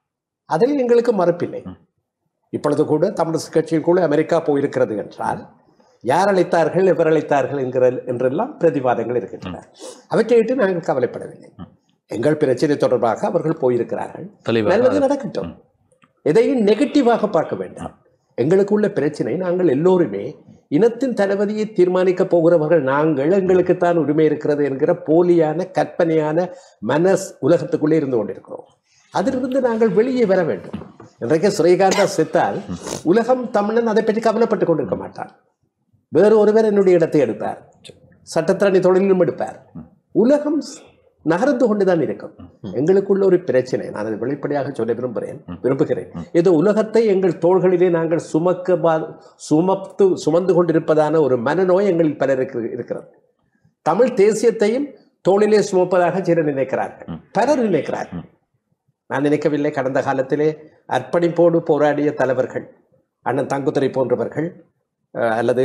அதில் எங்களுக்கு மறுப்பில்லை இப்பொழுது கூட தமிழரசு கட்சியும் கூட அமெரிக்கா போயிருக்கிறது என்றால் யார் அழைத்தார்கள் எவர் அழைத்தார்கள் என்கிற என்றெல்லாம் பிரதிவாதங்கள் இருக்கின்றன அவற்றையிட்டு நாங்கள் கவலைப்படவில்லை எங்கள் பிரச்சனை தொடர்பாக அவர்கள் போயிருக்கிறார்கள் தெளிவாக நல்லது நடக்கட்டும் எதையும் நெகட்டிவாக பார்க்க வேண்டாம் எங்களுக்குள்ள பிரச்சனை நாங்கள் எல்லோருமே இனத்தின் தளபதியை தீர்மானிக்க போகிறவர்கள் நாங்கள் எங்களுக்குத்தான் உரிமை இருக்கிறது என்கிற போலியான கற்பனையான மனஸ் உலகத்துக்குள்ளே இருந்து கொண்டிருக்கிறோம் அதிலிருந்து நாங்கள் வெளியே வர வேண்டும் இன்றைக்கு ஸ்ரீகாந்தா செத்தால் உலகம் தமிழன் அதை பற்றி கவலைப்பட்டுக் கொண்டிருக்க மாட்டான் வேறு ஒருவர் என்னுடைய இடத்தை எடுப்பார் சட்டத்தரணி தொழிலும் எடுப்பார் உலகம் நகர்ந்து கொண்டுதான் இருக்கும் எங்களுக்குள்ள ஒரு பிரச்சனை நான் அதை வெளிப்படையாக சொல்ல விரும்புகிறேன் விரும்புகிறேன் இது உலகத்தை எங்கள் தோள்களிலே நாங்கள் சுமக்க பா- சுமத்து சுமந்து கொண்டிருப்பதான ஒரு மனநோய் எங்களில் பலருக்கு இருக்கிறது தமிழ் தேசியத்தையும் தோளிலே சுமப்பதாக சிலர் நினைக்கிறார்கள் பலர் நினைக்கிறார்கள் நான் நினைக்கவில்லை கடந்த காலத்திலே அர்ப்பணிப்போடு போராடிய தலைவர்கள் அண்ணன் தங்குதுரை போன்றவர்கள் அஹ், அல்லது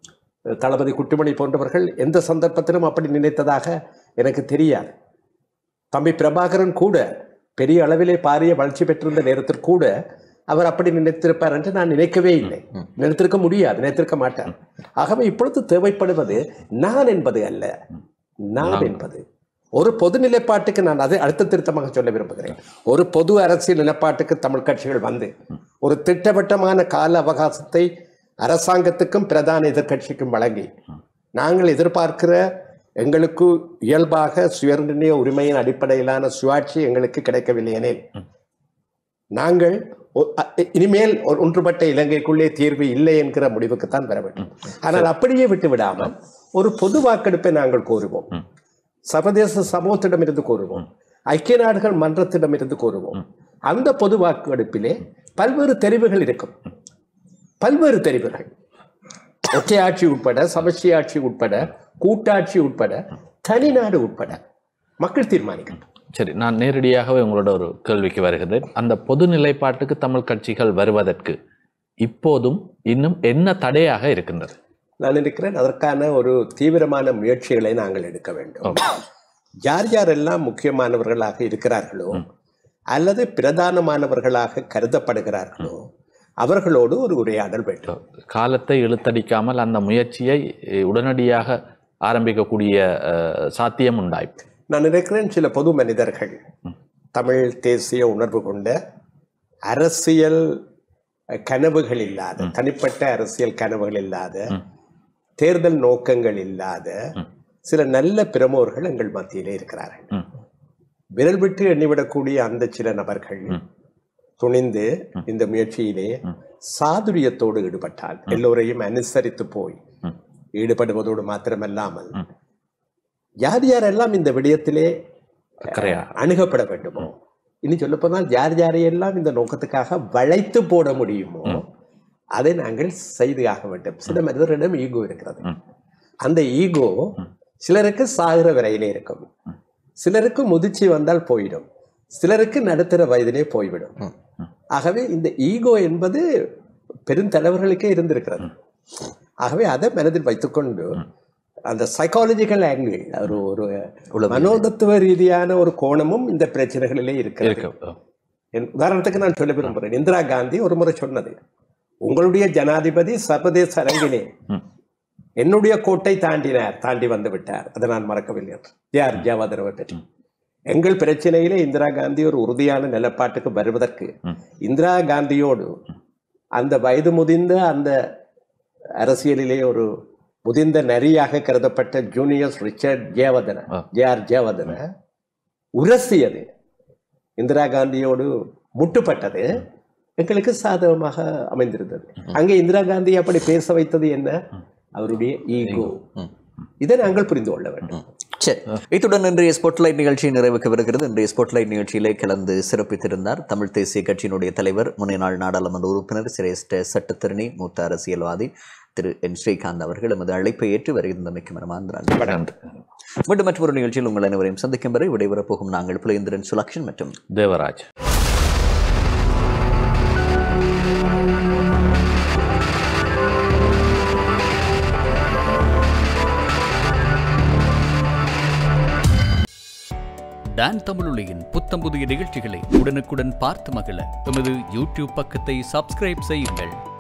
தளபதி குட்டுமணி போன்றவர்கள் எந்த சந்தர்ப்பத்திலும் அப்படி நினைத்ததாக எனக்கு தெரியாது தம்பி பிரபாகரன் கூட பெரிய அளவிலே பாரிய வளர்ச்சி பெற்றிருந்த நேரத்தில் கூட அவர் அப்படி நினைத்திருப்பார் என்று நான் நினைக்கவே இல்லை நினைத்திருக்க முடியாது நினைத்திருக்க மாட்டார் ஆகவே இப்பொழுது தேவைப்படுவது நான் என்பது அல்ல நான் என்பது ஒரு பொது நிலைப்பாட்டுக்கு நான் அதை அடுத்த திருத்தமாக சொல்ல விரும்புகிறேன் ஒரு பொது அரசியல் நிலைப்பாட்டுக்கு தமிழ் கட்சிகள் வந்து ஒரு திட்டவட்டமான கால அவகாசத்தை அரசாங்கத்துக்கும் பிரதான எதிர்க்கட்சிக்கும் வழங்கி நாங்கள் எதிர்பார்க்கிற எங்களுக்கு இயல்பாக சுயநிர்ணய உரிமையின் அடிப்படையிலான சுயாட்சி எங்களுக்கு கிடைக்கவில்லை எனில் நாங்கள் ஒ- அ- இனிமேல் ஒரு ஒன்றுபட்ட இலங்கைக்குள்ளே தீர்வு இல்லை என்கிற முடிவுக்குத்தான் வர வேண்டும் ஆனால் அப்படியே விட்டு விடாமல் ஒரு பொது வாக்கெடுப்பை நாங்கள் கோருவோம் சர்வதேச சமூகத்திடமிருந்து கோருவோம் ஐக்கிய நாடுகள் மன்றத்திடமிருந்து கோருவோம் அந்த பொது வாக்கெடுப்பிலே பல்வேறு தெரிவுகள் இருக்கும் பல்வேறு தெரிவுகள் ஒற்றையாட்சி உட்பட சமஷ்டி ஆட்சி உட்பட கூட்டாட்சி உட்பட தனிநாடு உட்பட மக்கள் தீர்மானிக்கட்டும் சரி நான் நேரடியாகவே உங்களோட ஒரு கேள்விக்கு வருகிறேன் அந்த பொது நிலைப்பாட்டுக்கு தமிழ் கட்சிகள் வருவதற்கு இப்போதும் இன்னும் என்ன தடையாக இருக்கின்றது நான் நினைக்கிறேன் அதற்கான ஒரு தீவிரமான முயற்சிகளை நாங்கள் எடுக்க வேண்டும் யார் யாரெல்லாம் முக்கியமானவர்களாக இருக்கிறார்களோ அல்லது பிரதானமானவர்களாக கருதப்படுகிறார்களோ அவர்களோடு ஒரு உரையாடல் வேண்டும் காலத்தை இழுத்தடிக்காமல் அந்த முயற்சியை அஹ், உடனடியாக ஆரம்பிக்கக்கூடிய அஹ், சாத்தியம் உண்டாய் நான் நினைக்கிறேன் சில பொது மனிதர்கள் தமிழ் தேசிய உணர்வு கொண்ட அரசியல் அஹ், கனவுகள் இல்லாத தனிப்பட்ட அரசியல் கனவுகள் இல்லாத தேர்தல் நோக்கங்கள் இல்லாத சில நல்ல பிரமுகர்கள் எங்கள் மத்தியிலே இருக்கிறார்கள் ம். விரல் விட்டு எண்ணிவிடக்கூடிய அந்த சில நபர்கள் துணிந்து இந்த முயற்சியிலே சாதுரியத்தோடு ஈடுபட்டால் எல்லோரையும் அனுசரித்து போய் ஈடுபடுவதோடு மாத்திரமல்லாமல் யார் யாரெல்லாம் இந்த விடயத்திலே அக்கறையா அணுகப்பட வேண்டுமோ இனி சொல்ல போனால் யார் யாரையெல்லாம் இந்த நோக்கத்துக்காக வளைத்து போட முடியுமோ அதை நாங்கள் செய்து ஆக வேண்டும் சில மனிதர்களிடம் ஈகோ இருக்கிறது அந்த ஈகோ சிலருக்கு சாகிற வரையிலே இருக்கும் சிலருக்கு முதிர்ச்சி வந்தால் போயிடும் சிலருக்கு நடுத்தர வயதிலே போய்விடும் ஆகவே இந்த ஈகோ என்பது பெருந்தலைவர்களுக்கே இருந்திருக்கிறது ஆகவே அதை மனதில் வைத்துக்கொண்டு அந்த சைக்காலஜிக்கல் ஆங்கிள் ஒரு ஒரு மனோதத்துவ ரீதியான ஒரு கோணமும் இந்த பிரச்சனைகளிலே இருக்கிறது இருக்கு என் உதாரணத்துக்கு நான் சொல்ல விரும்புகிறேன் இந்திரா காந்தி ஒரு முறை சொன்னது உங்களுடைய ஜனாதிபதி சர்வதேச அரங்கிலே என்னுடைய கோட்டை தாண்டினார் தாண்டி வந்து விட்டார் அதை நான் மறக்கவில்லை என்று. யார் ஜாவதரவை பற்றி எங்கள் பிரச்சனையிலே இந்திரா காந்தி ஒரு உறுதியான நிலப்பாட்டுக்கு வருவதற்கு இந்திரா காந்தியோடு அந்த வயது முதிர்ந்த அந்த அரசியலிலே ஒரு முதிர்ந்த நரியாக கருதப்பட்ட ஜூனியர்ஸ் ரிச்சர்ட் ஜேவதன ஆ. ஜேஆர் ஜேவதன உரசியது இந்திரா காந்தியோடு முட்டுப்பட்டது எங்களுக்கு சாதகமாக அமைந்திருந்தது அங்கே இந்திரா காந்தி அப்படி பேச வைத்தது என்ன அவருடைய ஈகோ இதை நாங்கள் புரிந்து கொள்ள வேண்டும் சரி இத்துடன் இன்றைய ஸ்பாட்லைட் நிகழ்ச்சி நிறைவுக்கு வருகிறது இன்றைய ஸ்பாட்லைட் நிகழ்ச்சியிலே கலந்து சிறப்பித்திருந்தார் தமிழ் தேசிய கட்சியினுடைய தலைவர் முன்னாள் நாடாளுமன்ற உறுப்பினர் சிரேஷ்ட சட்டத்திரணி மூத்த அரசியல்வாதி திரு என் ஸ்ரீகாந்த் அவர்கள் எமது அழைப்பை ஏற்று வருகின்றமைக்கு மனமார்ந்த நன்றி. மீண்டும் மற்றொரு நிகழ்ச்சியில் உங்கள் அனைவரையும் சந்திக்கும் வரை விடைபெறப் போகும் நாங்கள் புலேந்திரன் சுலக்ஷன் மற்றும் தேவராஜ் டான் தமிழொலியின் புத்தம் புதிய நிகழ்ச்சிகளை உடனுக்குடன் பார்த்து மகிழ எமது யூடியூப் பக்கத்தை சப்ஸ்கிரைப் செய்யுங்கள்